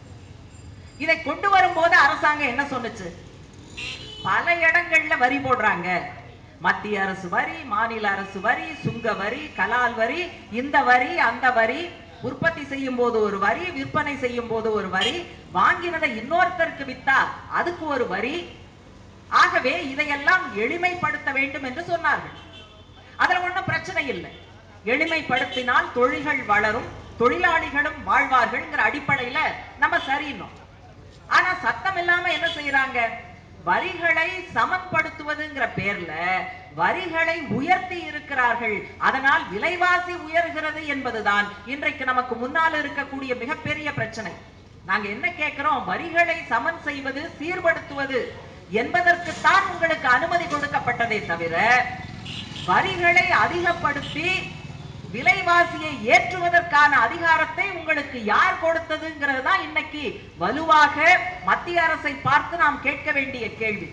இதை கொண்டு வரும்போது அரசாங்கம் என்ன சொன்னுச்சு பல இடங்கள்ல வரி போடுறாங்க மத்திய அரசு வரி மாநில அரசு வரி சுங்க வரி கலால் வரி இந்த வரி அந்த வரி உற்பத்தி செய்யும் போது ஒரு வரி விற்பனை செய்யும் போது ஒரு வரி வாங்கினதை இன்னொருத்தருக்கு வித்தா அதுக்கு ஒரு வரி ஆகவே இதையெல்லாம் எளிமைப்படுத்த வேண்டும் என்று சொன்னார்கள் அதுல ஒண்ணும் பிரச்சனை இல்லை எளிமைப்படுத்தினால் தொழில்கள் வளரும் தொழிலாளிகளும் வாழ்வார்கள்ங்கிற அடிப்படையில நம்ம சரியினோம் ஆனா சத்தம் இல்லாம என்ன செய்யறாங்க வரிகளை சமன்படுத்துவதுங்கிற பேர்ல வரிகளை உயர்த்தி இருக்கிறார்கள் அதனால் விலைவாசி உயர்கிறது என்பதுதான் இன்றைக்கு நமக்கு முன்னால் இருக்கக்கூடிய மிகப்பெரிய பிரச்சனை நாங்க என்ன கேட்கிறோம் வரிகளை சமன் செய்வது சீர்படுத்துவது என்பதற்குத்தான் உங்களுக்கு அனுமதி கொடுக்கப்பட்டதே தவிர வரிகளை அதிகப்படுத்தி விலைவாசியை ஏற்றுவதற்கான அதிகாரத்தை உங்களுக்கு யார் கொடுத்ததுங்கிறது தான் இன்னைக்கு வலுவாக மத்திய அரசை பார்த்து நாம் கேட்க வேண்டிய கேள்வி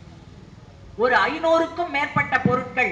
ஒரு ஐநூறுக்கும் மேற்பட்ட பொருட்கள்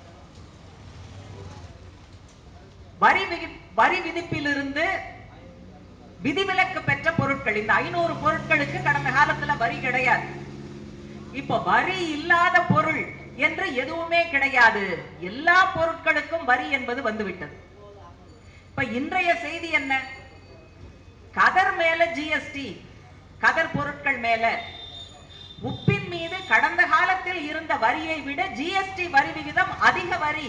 வரி விதி- வரி விதிப்பிலிருந்து விதிவிலக்கு பெற்ற பொருட்கள் இந்த ஐநூறு பொருட்களுக்கு கடந்த காலத்துல வரி கிடையாது இப்ப வரி இல்லாத பொருள் என்று எதுவுமே கிடையாது எல்லா பொருட்களுக்கும் வரி என்பது வந்துவிட்டது இப்ப இன்றைய செய்தி என்ன கதர் மேல ஜிஎஸ்டி கதர் பொருட்கள் மேல உப்பின் மீது கடந்த காலத்தில் இருந்த வரியை விட ஜிஎஸ்டி வரி விகிதம் அதிக வரி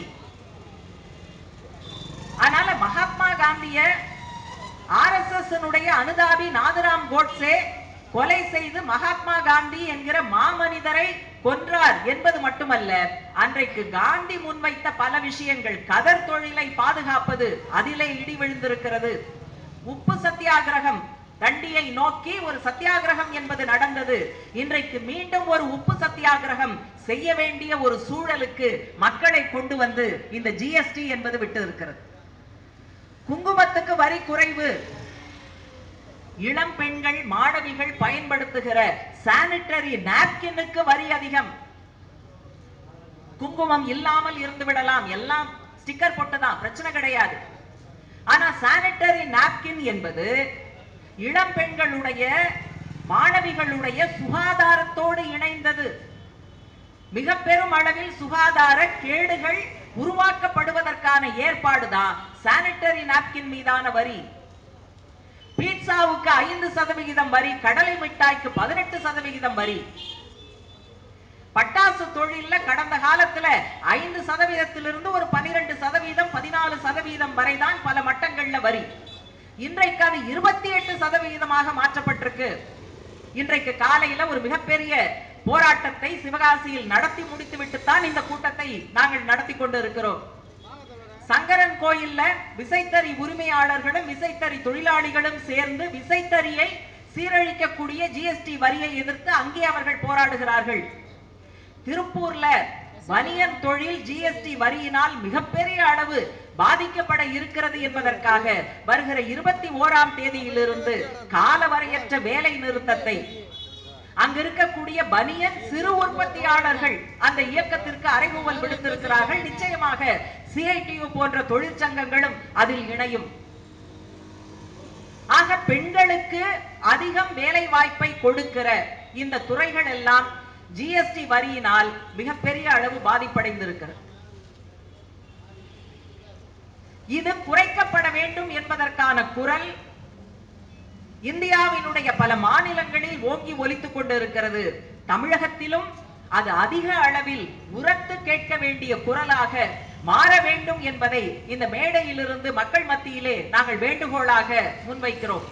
அதனால மகாத்மா காந்திய ஆர்எஸ்எஸ் அனுதாபி நாதுராம் கோட்சே கொலை செய்து மகாத்மா காந்தி என்கிற மாமனிதரை கொன்றார் என்பது மட்டுமல்ல அன்றைக்கு காந்தி முன்வைத்த பல விஷயங்கள் கதர் தொழிலை பாதுகாப்பது அதிலே இடி விழுந்திருக்கிறது உப்பு சத்தியாகிரகம் தண்டியை நோக்கி ஒரு சத்தியாகிரகம் என்பது நடந்தது இன்றைக்கு மீண்டும் ஒரு உப்பு சத்தியாகிரகம் செய்ய வேண்டிய ஒரு சூழலுக்கு மக்களை கொண்டு வந்து இந்த ஜிஎஸ்டி என்பது விட்டு இருக்கிறது குங்குமத்துக்கு வரி குறைவு இளம் பெண்கள் மாணவிகள் பயன்படுத்துகிற சானிட்டரி நாப்கினுக்கு வரி அதிகம் குங்குமம் இல்லாமல் இருந்து விடலாம் எல்லாம் ஸ்டிக்கர் போட்டுதான் பிரச்சனை கிடையாது ஆனா சானிட்டரி நாப்கின் என்பது இளம் பெண்களுடைய மாணவிகளுடைய சுகாதாரத்தோடு இணைந்தது மிக பெரும் அளவில் சுகாதார கேடுகள் உருவாக்கப்படுவதற்கான ஏற்பாடுதான் சானிட்டரி நாப்கின் மீதான வரி பீட்சாவுக்கு ஐந்து சதவிகிதம் வரி கடலை மிட்டாய்க்கு பதினெட்டு சதவிகிதம் வரி பட்டாசு தொழில்ல கடந்த காலத்துல ஐந்து சதவீதத்திலிருந்து ஒரு பனிரெண்டு சதவீதம் பதினாலு சதவீதம் வரைதான் பல மட்டங்கள்ல வரி இன்றைக்கு அது இருபத்தி எட்டு சதவிகிதமாக மாற்றப்பட்டிருக்கு இன்றைக்கு காலையில ஒரு மிகப்பெரிய போராட்டத்தை சிவகாசியில் நடத்தி முடித்து விட்டுத்தான் இந்த கூட்டத்தை நாங்கள் நடத்தி கொண்டு இருக்கிறோம் சங்கரன் கோயில்ல விசைத்தறி உரிமையாளர்களும் விசைத்தறி தொழிலாளிகளும் சேர்ந்து விசைத்தறியை சீரழிக்கக்கூடிய ஜிஎஸ்டி வரியை எதிர்த்து அங்கே அவர்கள் போராடுகிறார்கள் திருப்பூர்ல பனியன் தொழில் ஜிஎஸ்டி வரியினால் மிகப்பெரிய அளவு பாதிக்கப்பட இருக்கிறது என்பதற்காக வருகிற இருபத்தி ஓராம் தேதியிலிருந்து காலவரையற்ற வேலை நிறுத்தத்தை அங்க இருக்கக்கூடிய பனியன் சிறு உற்பத்தியாளர்கள் அந்த இயக்கத்திற்கு அறைகூவல் விடுத்திருக்கிறார்கள் நிச்சயமாக சிஐடியு போன்ற தொழிற்சங்கங்களும் அதில் இணையும் ஆக பெண்களுக்கு அதிகம் வேலை வாய்ப்பை கொடுக்கிற இந்த துறைகள் எல்லாம் ஜிஎஸ்டி வரியினால் மிகப்பெரிய அளவு பாதிப்படைந்திருக்கிறது இது குறைக்கப்பட வேண்டும் என்பதற்கான குரல் இந்தியாவினுடைய பல மாநிலங்களில் ஓங்கி ஒலித்துக் கொண்டிருக்கிறது தமிழகத்திலும் அது அதிக அளவில் உரத்து கேட்க வேண்டிய குரலாக மாற வேண்டும் என்பதை இந்த மேடையிலிருந்து மக்கள் மத்தியிலே நாங்கள் வேண்டுகோளாக முன்வைக்கிறோம்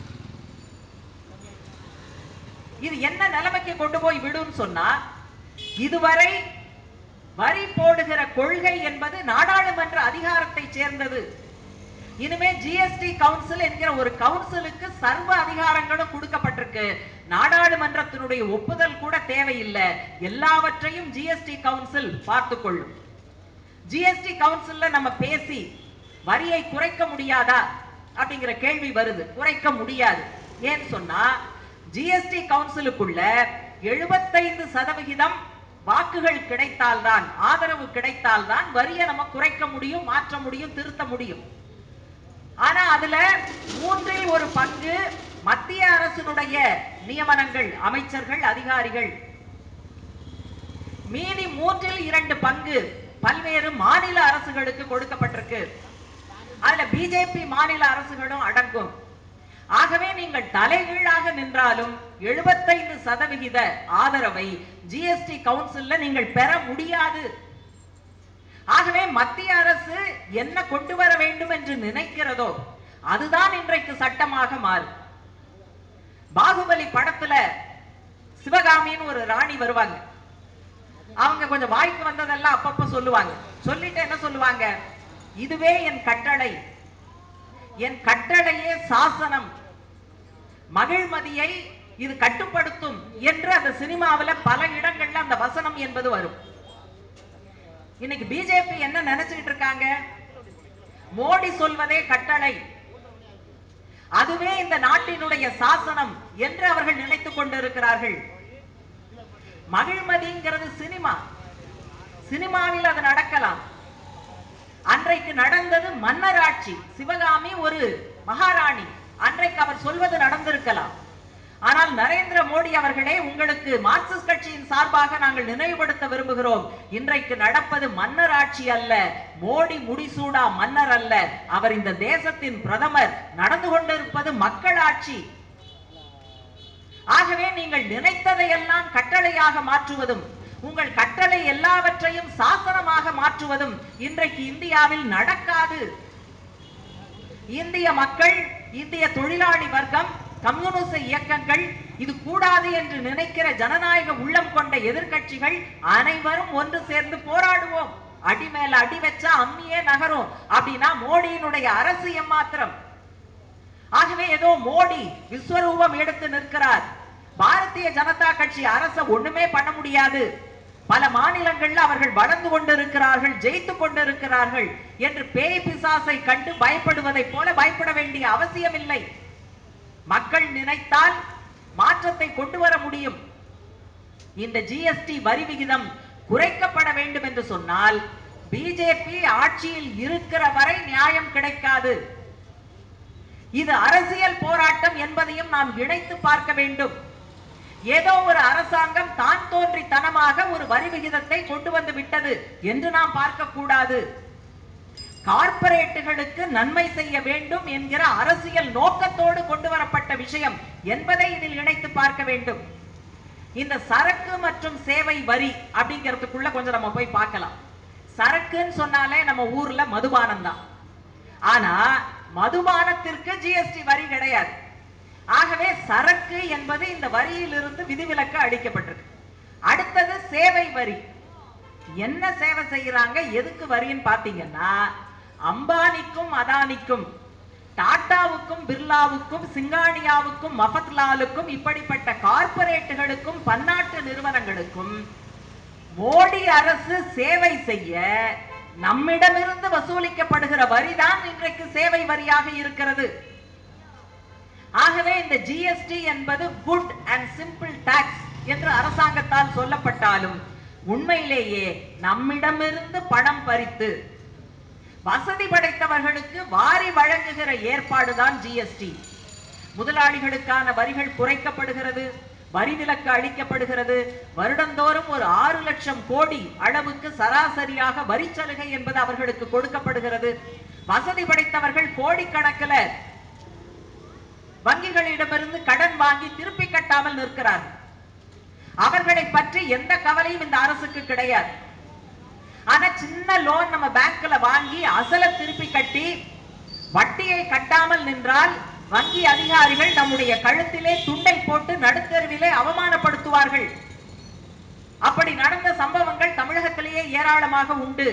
இது என்ன நிலைமைக்கு கொண்டு போய் விடும் சொன்னா இதுவரை வரி போடுகிற கொள்கை என்பது நாடாளுமன்ற அதிகாரத்தை சேர்ந்தது இனிமே ஜிஎஸ்டி கவுன்சில் என்கிற ஒரு கவுன்சிலுக்கு சர்வ அதிகாரங்களும் கொடுக்கப்பட்டிருக்கு நாடாளுமன்றத்தினுடைய ஒப்புதல் கூட தேவையில்லை எல்லாவற்றையும் ஜிஎஸ்டி கவுன்சில் பார்த்துக் கொள்ளும் ஜிஎஸ்டி கவுன்சில்ல நம்ம பேசி வரியை குறைக்க முடியாதா அப்படிங்கிற கேள்வி வருது குறைக்க முடியாது ஏன்னு சொன்னா ஜிஎஸ்டி கவுன்சிலுக்குள்ள எழுபத்தைந்து சதவிகிதம் வாக்குகள் கிடைத்தால்தான் ஆதரவு கிடைத்தால்தான் வரியை நம்ம குறைக்க முடியும் மாற்ற முடியும் திருத்த முடியும் ஆனா அதுல மூன்றில் ஒரு பங்கு மத்திய அரசினுடைய நியமனங்கள் அமைச்சர்கள் அதிகாரிகள் மீதி மூன்றில் இரண்டு பங்கு பல்வேறு மாநில அரசுகளுக்கு கொடுக்கப்பட்டிருக்கு அதுல பிஜேபி மாநில அரசுகளும் அடங்கும் ஆகவே நீங்கள் தலைகீழாக நின்றாலும் எழுபத்தைந்து சதவிகித ஆதரவை ஜிஎஸ்டி கவுன்சில்ல நீங்கள் பெற முடியாது ஆகவே மத்திய அரசு என்ன கொண்டு வர வேண்டும் என்று நினைக்கிறதோ அதுதான் இன்றைக்கு சட்டமாக மாறும் பாகுபலி படத்துல சிவகாமின்னு ஒரு ராணி வருவாங்க அவங்க கொஞ்சம் வாய்க்கு வந்ததெல்லாம் அப்பப்ப சொல்லுவாங்க சொல்லிட்டு என்ன சொல்லுவாங்க இதுவே என் கட்டளை என் கட்டளையே சாசனம் மகிழ்மதியை இது கட்டுப்படுத்தும் என்று அந்த சினிமாவுல பல இடங்கள்ல அந்த வசனம் என்பது வரும் இன்னைக்கு பிஜேபி என்ன நினைச்சுக்கிட்டு இருக்காங்க மோடி சொல்வதே கட்டளை அதுவே இந்த நாட்டினுடைய சாசனம் என்று அவர்கள் நினைத்துக் கொண்டிருக்கிறார்கள் மகிழ்மதிங்கிறது சினிமா சினிமாவில் அது நடக்கலாம் அன்றைக்கு நடந்தது மன்னராட்சி சிவகாமி ஒரு மகாராணி அன்றைக்கு அவர் சொல்வது நடந்திருக்கலாம் ஆனால் நரேந்திர மோடி அவர்களே உங்களுக்கு மார்க்சிஸ்ட் கட்சியின் சார்பாக நாங்கள் நினைவுபடுத்த விரும்புகிறோம் இன்றைக்கு நடப்பது மன்னர் ஆட்சி அல்ல மோடி முடிசூடா மன்னர் அல்ல அவர் இந்த தேசத்தின் பிரதமர் நடந்து கொண்டிருப்பது மக்கள் ஆட்சி ஆகவே நீங்கள் நினைத்ததையெல்லாம் கட்டளையாக மாற்றுவதும் உங்கள் கட்டளை எல்லாவற்றையும் சாசனமாக மாற்றுவதும் இன்றைக்கு இந்தியாவில் நடக்காது இந்திய மக்கள் இந்திய தொழிலாளி வர்க்கம் கம்யூனிச இயக்கங்கள் இது கூடாது என்று நினைக்கிற ஜனநாயக உள்ளம் கொண்ட எதிர்க்கட்சிகள் அனைவரும் ஒன்று சேர்ந்து போராடுவோம் அடி மேல அடி வச்சா அம்மியே நகரும் அப்படின்னா மோடியினுடைய அரசு எம்மாத்திரம் ஆகவே ஏதோ மோடி விஸ்வரூபம் எடுத்து நிற்கிறார் பாரதிய ஜனதா கட்சி அரச ஒண்ணுமே பண்ண முடியாது பல மாநிலங்கள்ல அவர்கள் வளர்ந்து கொண்டிருக்கிறார்கள் ஜெயித்து கொண்டிருக்கிறார்கள் என்று பேய் பிசாசை கண்டு பயப்படுவதைப் போல பயப்பட வேண்டிய அவசியம் இல்லை மக்கள் நினைத்தால் மாற்றத்தை கொண்டு வர முடியும் இந்த ஜிஎஸ்டி வரி விகிதம் குறைக்கப்பட வேண்டும் என்று சொன்னால் பிஜேபி ஆட்சியில் இருக்கிற வரை நியாயம் கிடைக்காது இது அரசியல் போராட்டம் என்பதையும் நாம் இணைத்து பார்க்க வேண்டும் ஏதோ ஒரு அரசாங்கம் தான் தோன்றித்தனமாக ஒரு வரி விகிதத்தை கொண்டு வந்து விட்டது என்று நாம் பார்க்க கூடாது கார்ப்பரேட்டுகளுக்கு நன்மை செய்ய வேண்டும் என்கிற அரசியல் நோக்கத்தோடு கொண்டு வரப்பட்ட விஷயம் என்பதை இதில் இணைத்து பார்க்க வேண்டும் இந்த சரக்கு மற்றும் சேவை வரி அப்படிங்கிறதுக்குள்ள கொஞ்சம் நம்ம போய் பார்க்கலாம் சரக்குன்னு சொன்னாலே நம்ம ஊர்ல மதுபானம் தான் ஆனா மதுபானத்திற்கு ஜிஎஸ்டி வரி கிடையாது ஆகவே சரக்கு என்பது இந்த வரியிலிருந்து விதிவிலக்கு அளிக்கப்பட்டிருக்கு அடுத்தது சேவை வரி என்ன சேவை செய்யறாங்க எதுக்கு வரின்னு பாத்தீங்கன்னா அம்பானிக்கும் அதானிக்கும் டாட்டாவுக்கும் பிர்லாவுக்கும் சிங்கானியாவுக்கும் மஃபத்லாலுக்கும் இப்படிப்பட்ட கார்ப்பரேட்டுகளுக்கும் பன்னாட்டு நிறுவனங்களுக்கும் மோடி அரசு சேவை செய்ய நம்மிடமிருந்து வசூலிக்கப்படுகிற வரிதான் இன்றைக்கு சேவை வரியாக இருக்கிறது ஆகவே இந்த ஜிஎஸ்டி என்பது குட் அண்ட் சிம்பிள் டாக்ஸ் என்று அரசாங்கத்தால் சொல்லப்பட்டாலும் உண்மையிலேயே நம்மிடமிருந்து பணம் பறித்து வசதி படைத்தவர்களுக்கு வாரி வழங்குகிற ஏற்பாடுதான் ஜிஎஸ்டி முதலாளிகளுக்கான வரிகள் குறைக்கப்படுகிறது வரி விலக்கு அளிக்கப்படுகிறது வருடந்தோறும் ஒரு ஆறு லட்சம் கோடி அளவுக்கு சராசரியாக வரி சலுகை என்பது அவர்களுக்கு கொடுக்கப்படுகிறது வசதி படைத்தவர்கள் கோடிக்கணக்கில் வங்கிகளிடமிருந்து கடன் வாங்கி திருப்பி கட்டாமல் நிற்கிறார்கள் அவர்களை பற்றி எந்த கவலையும் இந்த அரசுக்கு கிடையாது ஆனா சின்ன லோன் நம்ம பேங்க்ல வாங்கி அசல திருப்பி கட்டி வட்டியை கட்டாமல் நின்றால் வங்கி அதிகாரிகள் நம்முடைய கழுத்திலே துண்டை போட்டு நடுத்தருவிலே அவமானப்படுத்துவார்கள் அப்படி நடந்த சம்பவங்கள் தமிழகத்திலேயே ஏராளமாக உண்டு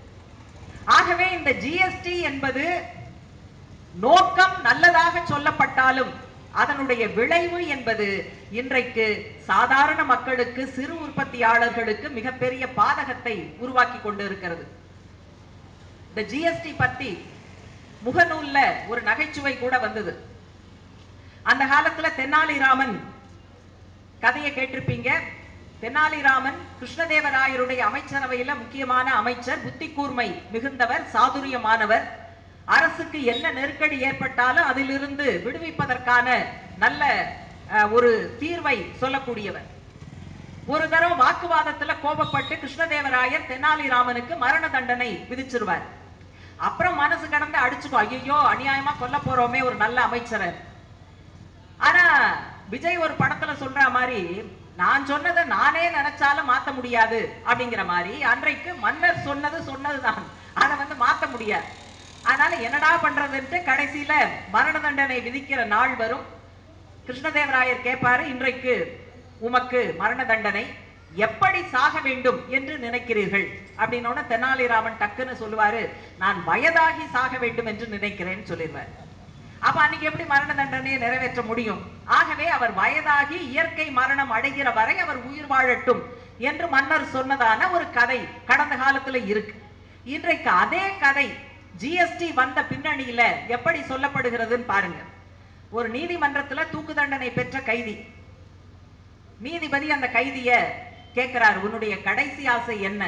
ஆகவே இந்த ஜிஎஸ்டி என்பது நோக்கம் நல்லதாக சொல்லப்பட்டாலும் அதனுடைய விளைவு என்பது இன்றைக்கு சாதாரண மக்களுக்கு சிறு உற்பத்தியாளர்களுக்கு மிகப்பெரிய பாதகத்தை உருவாக்கி கொண்டிருக்கிறது இந்த ஜிஎஸ்டி பத்தி முகநூல்ல ஒரு நகைச்சுவை கூட வந்தது அந்த காலத்துல தென்னாலிராமன் கதையை கேட்டிருப்பீங்க தெனாலிராமன் கிருஷ்ணதேவராயருடைய அமைச்சரவையில முக்கியமான அமைச்சர் புத்தி கூர்மை மிகுந்தவர் சாதுரியமானவர் அரசுக்கு என்ன நெருக்கடி ஏற்பட்டாலும் அதிலிருந்து விடுவிப்பதற்கான நல்ல அஹ், ஒரு தீர்வை சொல்லக்கூடியவர் ஒரு தரம் வாக்குவாதத்துல கோபப்பட்டு கிருஷ்ணதேவராயர் தெனாலிராமனுக்கு மரண தண்டனை விதிச்சிருவார் அப்புறம் மனசு கடந்து அடிச்சுக்கோ ஐயோ அநியாயமா கொல்ல போறோமே ஒரு நல்ல அமைச்சரை ஆனா விஜய் ஒரு படத்துல சொல்ற மாதிரி நான் சொன்னதை நானே நினைச்சாலும் மாத்த முடியாது அப்படிங்கிற மாதிரி அன்றைக்கு மன்னர் சொன்னது சொன்னதுதான் அதை வந்து மாத்த முடியாது அதனால என்னடா பண்றதுன்ட்டு கடைசியில மரண தண்டனை விதிக்கிற நாள் வரும் கிருஷ்ணதேவராயர் கேட்பாரு இன்றைக்கு உமக்கு மரண தண்டனை எப்படி சாக வேண்டும் என்று நினைக்கிறீர்கள் அப்படின்னோட தெனாலிராமன் டக்குன்னு சொல்லுவாரு நான் வயதாகி சாக வேண்டும் என்று நினைக்கிறேன்னு சொல்லிடுவார் அப்ப அன்னைக்கு எப்படி மரண தண்டனையை நிறைவேற்ற முடியும் ஆகவே அவர் வயதாகி இயற்கை மரணம் அடைகிற வரை அவர் உயிர் வாழட்டும் என்று மன்னர் சொன்னதான ஒரு கதை கடந்த காலத்துல இருக்கு இன்றைக்கு அதே கதை ஜிஎஸ்டி வந்த பின்னணியில எப்படி சொல்லப்படுகிறதுன்னு பாருங்க ஒரு நீதிமன்றத்துல தூக்கு தண்டனை பெற்ற கைதி நீதிபதி அந்த கைதிய கேட்கிறார் உன்னுடைய கடைசி ஆசை என்ன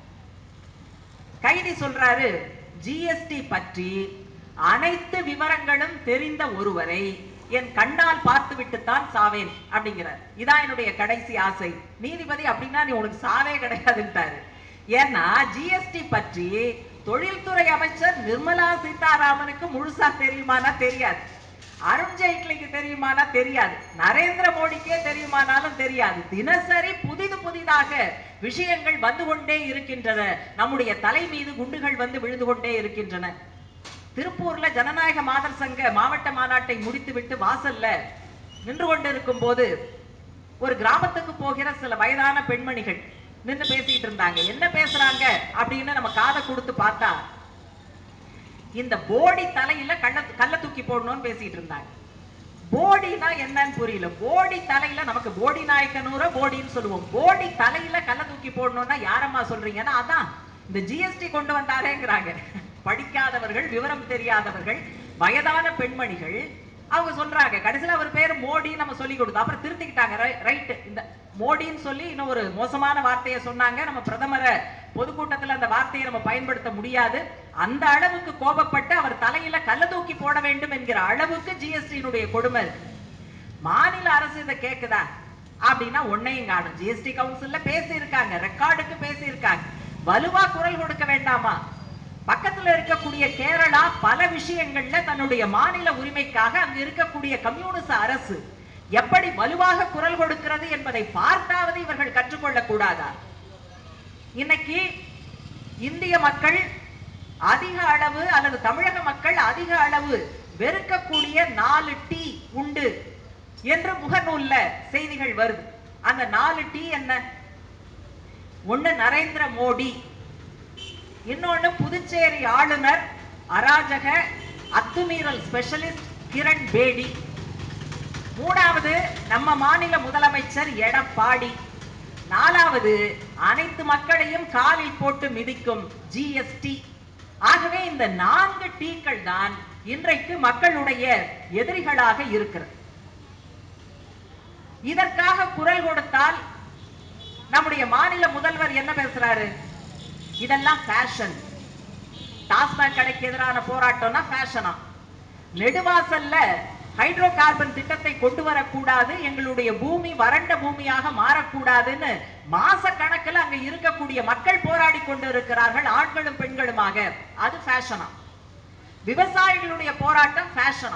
கைதி சொல்றாரு ஜிஎஸ்டி பற்றி அனைத்து விவரங்களும் தெரிந்த ஒருவரை என் கண்ணால் பார்த்து விட்டுத்தான் சாவேன் அப்படிங்கிறார் இதான் என்னுடைய கடைசி ஆசை நீதிபதி அப்படின்னா நீ உனக்கு சாவே கிடையாதுன்ட்டாரு ஏன்னா ஜிஎஸ்டி பற்றி தொழில்துறை அமைச்சர் நிர்மலா சீதாராமனுக்கு முழுசா தெரியுமானா தெரியாது அருண் ஜேட்லிக்கு தெரியுமானா தெரியாது நரேந்திர மோடிக்கே தெரியுமானாலும் தெரியாது தினசரி புதிது புதிதாக விஷயங்கள் வந்து கொண்டே இருக்கின்றன நம்முடைய தலை மீது குண்டுகள் வந்து விழுந்து கொண்டே இருக்கின்றன திருப்பூர்ல ஜனநாயக மாதர் சங்க மாவட்ட மாநாட்டை முடித்துவிட்டு வாசல்ல நின்று கொண்டிருக்கும் போது ஒரு கிராமத்துக்கு போகிற சில வயதான பெண்மணிகள் நின்று பேசிட்டு இருந்தாங்க என்ன பேசுறாங்க அப்படின்னு நம்ம காதை கொடுத்து பார்த்தா இந்த போடி தலையில கள்ள கல்ல தூக்கி போடணும்னு பேசிட்டு இருந்தாங்க போடினா என்னன்னு புரியல போடி தலையில நமக்கு போடி நாயக்கனூர போடின்னு சொல்லுவோம் போடி தலையில கல்ல தூக்கி போடணும்னா யாரம்மா சொல்றீங்கன்னா அதான் இந்த ஜிஎஸ்டி கொண்டு வந்தாரேங்கிறாங்க படிக்காதவர்கள் விவரம் தெரியாதவர்கள் வயதான பெண்மணிகள் அவங்க சொல்றாங்க கடைசியில அவர் பேர் மோடி நம்ம சொல்லி கொடுத்தோம் அப்புறம் திருத்திக்கிட்டாங்க ரைட் இந்த மோடின்னு சொல்லி இன்னும் ஒரு மோசமான வார்த்தையை சொன்னாங்க நம்ம பிரதமரை பொதுக்கூட்டத்துல அந்த வார்த்தையை நம்ம பயன்படுத்த முடியாது அந்த அளவுக்கு கோபப்பட்டு அவர் தலையில கல்ல தூக்கி போட வேண்டும் என்கிற அளவுக்கு ஜிஎஸ்டியினுடைய கொடுமை இருக்கு. மாநில அரசு இதை கேக்குதா அப்படின்னா ஒன்னையும் காணும் ஜிஎஸ்டி கவுன்சில்ல பேசி இருக்காங்க ரெக்கார்டுக்கு பேசி இருக்காங்க வலுவா குரல் கொடுக்க வேண்டாமா பக்கத்துல இருக்கக்கூடிய கேரளா பல விஷயங்கள்ல தன்னுடைய மாநில உரிமைக்காக அங்க இருக்கக்கூடிய கம்யூனிச அரசு எப்படி வலுவாக குரல் கொடுக்கிறது என்பதை பார்த்தாவது இவர்கள் கற்றுக்கொள்ளக் கூடாதா இன்னைக்கு இந்திய மக்கள் அதிக அளவு அல்லது தமிழக மக்கள் அதிக அளவு வெறுக்கக்கூடிய நாலு டீ உண்டு என்று முகநூல்ல செய்திகள் வருது அந்த நாலு டீ என்ன ஒண்ணு நரேந்திர மோடி இன்னொன்னு புதுச்சேரி ஆளுநர் அராஜக அத்துமீறல் ஸ்பெஷலிஸ்ட் கிரண் பேடி மூணாவது நம்ம மாநில முதலமைச்சர் எடப்பாடி நாலாவது அனைத்து மக்களையும் காலில் போட்டு மிதிக்கும் ஜிஎஸ்டி ஆகவே இந்த நான்கு டீக்கள் தான் இன்றைக்கு மக்களுடைய எதிரிகளாக இருக்கிறது இதற்காக குரல் கொடுத்தால் நம்முடைய மாநில முதல்வர் என்ன பேசுறாரு இதெல்லாம் ஃபேஷன் டாஸ்மாக் கடைக்கு எதிரான போராட்டம்னா ஃபேஷனா நெடுவாசல்ல ஹைட்ரோ கார்பன் திட்டத்தை கொண்டு வரக்கூடாது எங்களுடைய பூமி வறண்ட பூமியாக மாறக்கூடாதுன்னு மாச கணக்குல அங்க இருக்கக்கூடிய மக்கள் போராடி கொண்டு இருக்கிறார்கள் ஆண்களும் பெண்களுமாக அது ஃபேஷனா விவசாயிகளுடைய போராட்டம் ஃபேஷனா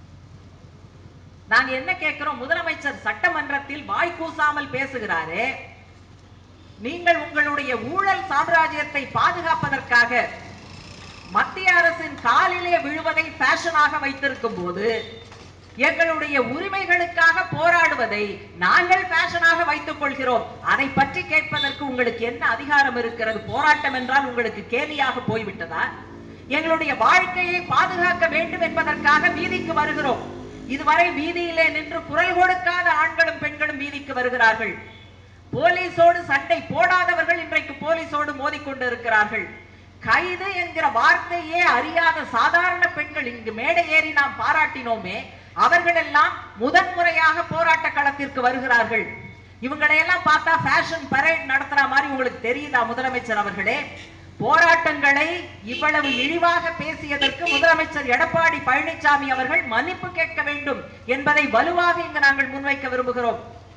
நாங்க என்ன கேட்கிறோம் முதலமைச்சர் சட்டமன்றத்தில் வாய் கூசாமல் பேசுகிறாரே நீங்கள் உங்களுடைய ஊழல் சாம்ராஜ்யத்தை பாதுகாப்பதற்காக மத்திய அரசின் காலிலே விழுவதை ஃபேஷனாக வைத்திருக்கும் போது எங்களுடைய உரிமைகளுக்காக போராடுவதை நாங்கள் ஃபேஷனாக வைத்துக் கொள்கிறோம் அதை பற்றி கேட்பதற்கு உங்களுக்கு என்ன அதிகாரம் இருக்கிறது போராட்டம் என்றால் உங்களுக்கு கேலியாக போய்விட்டதா எங்களுடைய வாழ்க்கையை பாதுகாக்க வேண்டும் என்பதற்காக வீதிக்கு வருகிறோம் இதுவரை வீதியிலே நின்று குரல் கொடுக்காத ஆண்களும் பெண்களும் வீதிக்கு வருகிறார்கள் போலீஸோடு சண்டை போடாதவர்கள் இன்றைக்கு போலீஸோடு மோதிக்கொண்டு இருக்கிறார்கள் கைது என்கிற வார்த்தையே அறியாத சாதாரண பெண்கள் இங்கு மேடை ஏறி நாம் பாராட்டினோமே அவர்கள் எல்லாம் முதன்முறையாக போராட்ட களத்திற்கு வருகிறார்கள் இவங்களை எல்லாம் பார்த்தா ஃபேஷன் பரேட் நடத்துற மாதிரி உங்களுக்கு தெரியுதா முதலமைச்சர் அவர்களே போராட்டங்களை இவ்வளவு இழிவாக பேசியதற்கு முதலமைச்சர் எடப்பாடி பழனிசாமி அவர்கள் மன்னிப்பு கேட்க வேண்டும் என்பதை வலுவாக இங்கு நாங்கள் முன்வைக்க விரும்புகிறோம்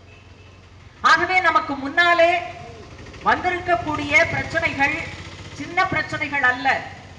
ஆகவே நமக்கு முன்னாலே வந்திருக்கக்கூடிய பிரச்சனைகள் சின்ன பிரச்சனைகள் அல்ல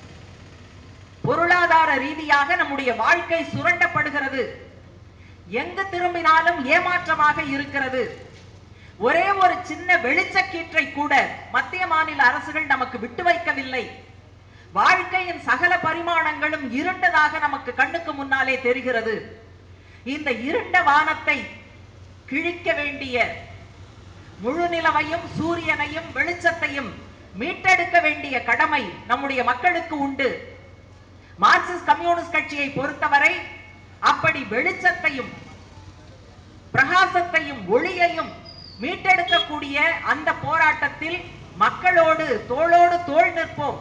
பொருளாதார ரீதியாக நம்முடைய வாழ்க்கை சுரண்டப்படுகிறது எங்கு திரும்பினாலும் ஏமாற்றமாக இருக்கிறது ஒரே ஒரு சின்ன வெளிச்சக்கீற்றை கூட மத்திய மாநில அரசுகள் நமக்கு விட்டு வைக்கவில்லை வாழ்க்கையின் சகல பரிமாணங்களும் இருண்டதாக நமக்கு கண்ணுக்கு முன்னாலே தெரிகிறது இந்த இருண்ட வானத்தை கிழிக்க வேண்டிய முழு நிலவையும் சூரியனையும் வெளிச்சத்தையும் மீட்டெடுக்க வேண்டிய கடமை நம்முடைய மக்களுக்கு உண்டு மார்க்சிஸ்ட் கம்யூனிஸ்ட் கட்சியை பொறுத்தவரை அப்படி வெளிச்சத்தையும் பிரகாசத்தையும் ஒளியையும் மீட்டெடுக்கக்கூடிய அந்த போராட்டத்தில் மக்களோடு தோளோடு தோள் நிற்போம்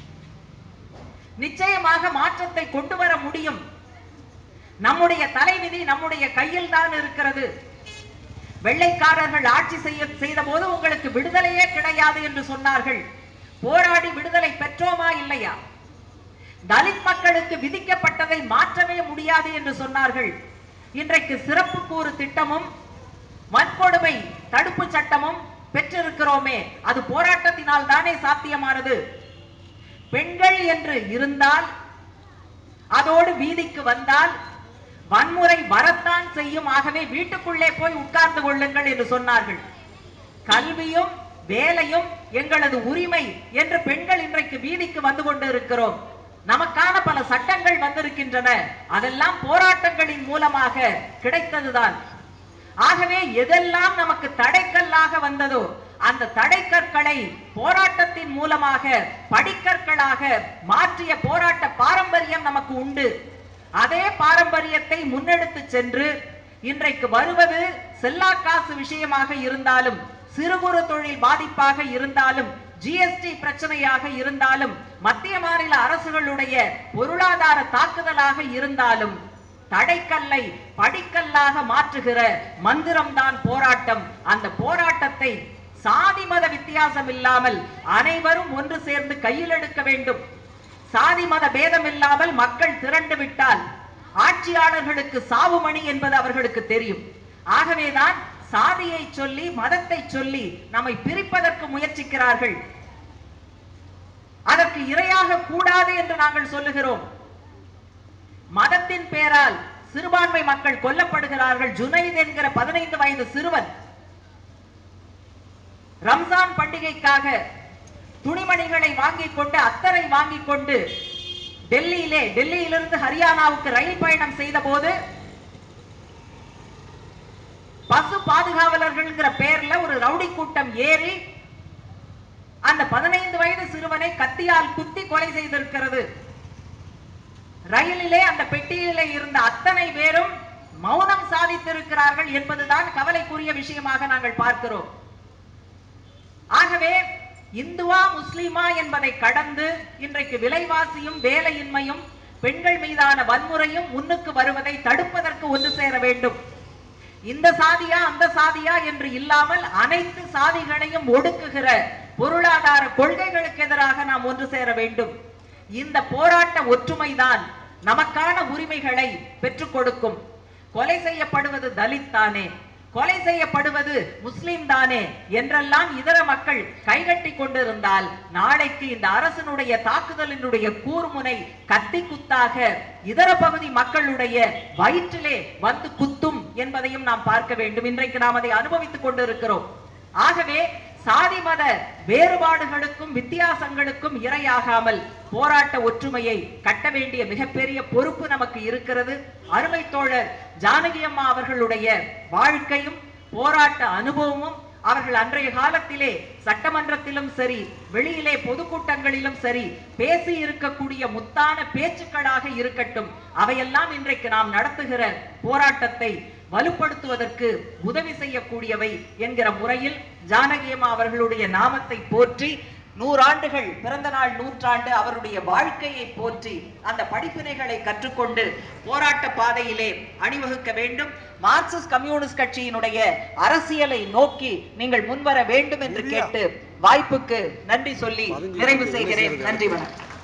நிச்சயமாக மாற்றத்தை கொண்டு வர முடியும் நம்முடைய தலைவிதி நம்முடைய கையில் தான் இருக்கிறது வெள்ளைக்காரர்கள் ஆட்சி செய்ய செய்த போது உங்களுக்கு விடுதலையே கிடையாது என்று சொன்னார்கள் போராடி விடுதலை பெற்றோமா இல்லையா தலித் மக்களுக்கு விதிக்கப்பட்டதை மாற்றவே முடியாது என்று சொன்னார்கள் இன்றைக்கு சிறப்பு கூறு திட்டமும் வன்கொடுமை தடுப்பு சட்டமும் பெற்றிருக்கிறோமே அது போராட்டத்தினால் தானே சாத்தியமானது பெண்கள் என்று இருந்தால் அதோடு வீதிக்கு வந்தால் வன்முறை வரத்தான் செய்யும் ஆகவே வீட்டுக்குள்ளே போய் உட்கார்ந்து கொள்ளுங்கள் என்று சொன்னார்கள் கல்வியும் வேலையும் எங்களது உரிமை என்று பெண்கள் இன்றைக்கு வீதிக்கு வந்து கொண்டு இருக்கிறோம் நமக்கான பல சட்டங்கள் வந்திருக்கின்றன அதெல்லாம் போராட்டங்களின் மூலமாக கிடைத்ததுதான் ஆகவே எதெல்லாம் நமக்கு தடைக்கல்லாக வந்ததோ அந்த தடைக்கற்களை போராட்டத்தின் மூலமாக படிக்கற்களாக மாற்றிய போராட்ட பாரம்பரியம் நமக்கு உண்டு அதே பாரம்பரியத்தை முன்னெடுத்து சென்று இன்றைக்கு வருவது செல்லா காசு விஷயமாக இருந்தாலும் சிறு குறு தொழில் பாதிப்பாக இருந்தாலும் ஜிஎஸ்டி பிரச்சனையாக இருந்தாலும் மத்திய மாநில அரசுகளுடைய பொருளாதார தாக்குதலாக இருந்தாலும் தடைக்கல்லை படிக்கல்லாக மாற்றுகிற மந்திரம்தான் போராட்டம் அந்த போராட்டத்தை சாதி மத வித்தியாசம் இல்லாமல் அனைவரும் ஒன்று சேர்ந்து கையில் எடுக்க வேண்டும் சாதி மத பேதம் இல்லாமல் மக்கள் திரண்டு விட்டால் ஆட்சியாளர்களுக்கு சாவுமணி என்பது அவர்களுக்கு தெரியும் ஆகவேதான் சாதியை சொல்லி மதத்தை சொல்லி நம்மை பிரிப்பதற்கு முயற்சிக்கிறார்கள் அதற்கு இரையாக கூடாது என்று நாங்கள் சொல்லுகிறோம் மதத்தின் பேரால் சிறுபான்மை மக்கள் கொல்லப்படுகிறார்கள் ஜுனைத் என்கிற பதினைந்து வயது சிறுவன் ரம்ஜான் பண்டிகைக்காக துணிமணிகளை வாங்கிக் கொண்டு அத்தரை வாங்கிக் கொண்டு டெல்லியிலே டெல்லியிலிருந்து ஹரியானாவுக்கு ரயில் பயணம் செய்த போது பசு பாதுகாவலர்கள்ங்கிற பெயர்ல ஒரு ரவுடி கூட்டம் ஏறி அந்த பதினைந்து வயது சிறுவனை கத்தியால் குத்தி கொலை செய்திருக்கிறது ரயிலிலே அந்த பெட்டியிலே இருந்த அத்தனை பேரும் மௌனம் சாதித்திருக்கிறார்கள் என்பதுதான் கவலைக்குரிய விஷயமாக நாங்கள் பார்க்கிறோம் ஆகவே இந்துவா முஸ்லிமா என்பதை கடந்து இன்றைக்கு விலைவாசியும் வேலையின்மையும் பெண்கள் மீதான வன்முறையும் முன்னுக்கு வருவதை தடுப்பதற்கு ஒன்று சேர வேண்டும் இந்த சாதியா அந்த சாதியா என்று இல்லாமல் அனைத்து சாதிகளையும் ஒடுக்குகிற பொருளாதார கொள்கைகளுக்கு எதிராக நாம் ஒன்று சேர வேண்டும் இந்த போராட்ட ஒற்றுமைதான் நமக்கான உரிமைகளை பெற்றுக் கொடுக்கும் கொலை செய்யப்படுவது தலித் தானே கொலை செய்யப்படுவது முஸ்லிம் தானே என்றெல்லாம் இதர மக்கள் கைகட்டி கொண்டிருந்தால் நாளைக்கு இந்த அரசனுடைய தாக்குதலினுடைய கூர்முனை கத்தி குத்தாக இதர பகுதி மக்களுடைய வயிற்றிலே வந்து குத்தும் என்பதையும் நாம் பார்க்க வேண்டும் இன்றைக்கு நாம் அதை அனுபவித்துக் கொண்டிருக்கிறோம் ஆகவே சாதி மத வேறுபாடுகளுக்கும் வித்தியாசங்களுக்கும் இரையாகாமல் போராட்ட ஒற்றுமையை கட்ட வேண்டிய மிகப்பெரிய பொறுப்பு நமக்கு இருக்கிறது அருமை தோழர் ஜானகி அம்மா அவர்களுடைய வாழ்க்கையும் போராட்ட அனுபவமும் அவர்கள் அன்றைய காலத்திலே சட்டமன்றத்திலும் சரி வெளியிலே பொதுக்கூட்டங்களிலும் சரி பேசி இருக்கக்கூடிய முத்தான பேச்சுக்களாக இருக்கட்டும் அவையெல்லாம் இன்றைக்கு நாம் நடத்துகிற போராட்டத்தை வலுப்படுத்துவதற்கு உதவி செய்யக்கூடியவை என்கிற முறையில் ஜானகியம்மா அவர்களுடைய நாமத்தை போற்றி நூறாண்டுகள் பிறந்த நாள் நூற்றாண்டு அவருடைய வாழ்க்கையை போற்றி அந்த படிப்பினைகளை கற்றுக்கொண்டு போராட்ட பாதையிலே அணிவகுக்க வேண்டும் மார்க்சிஸ்ட் கம்யூனிஸ்ட் கட்சியினுடைய அரசியலை நோக்கி நீங்கள் முன்வர வேண்டும் என்று கேட்டு வாய்ப்புக்கு நன்றி சொல்லி நிறைவு செய்கிறேன் நன்றி வணக்கம்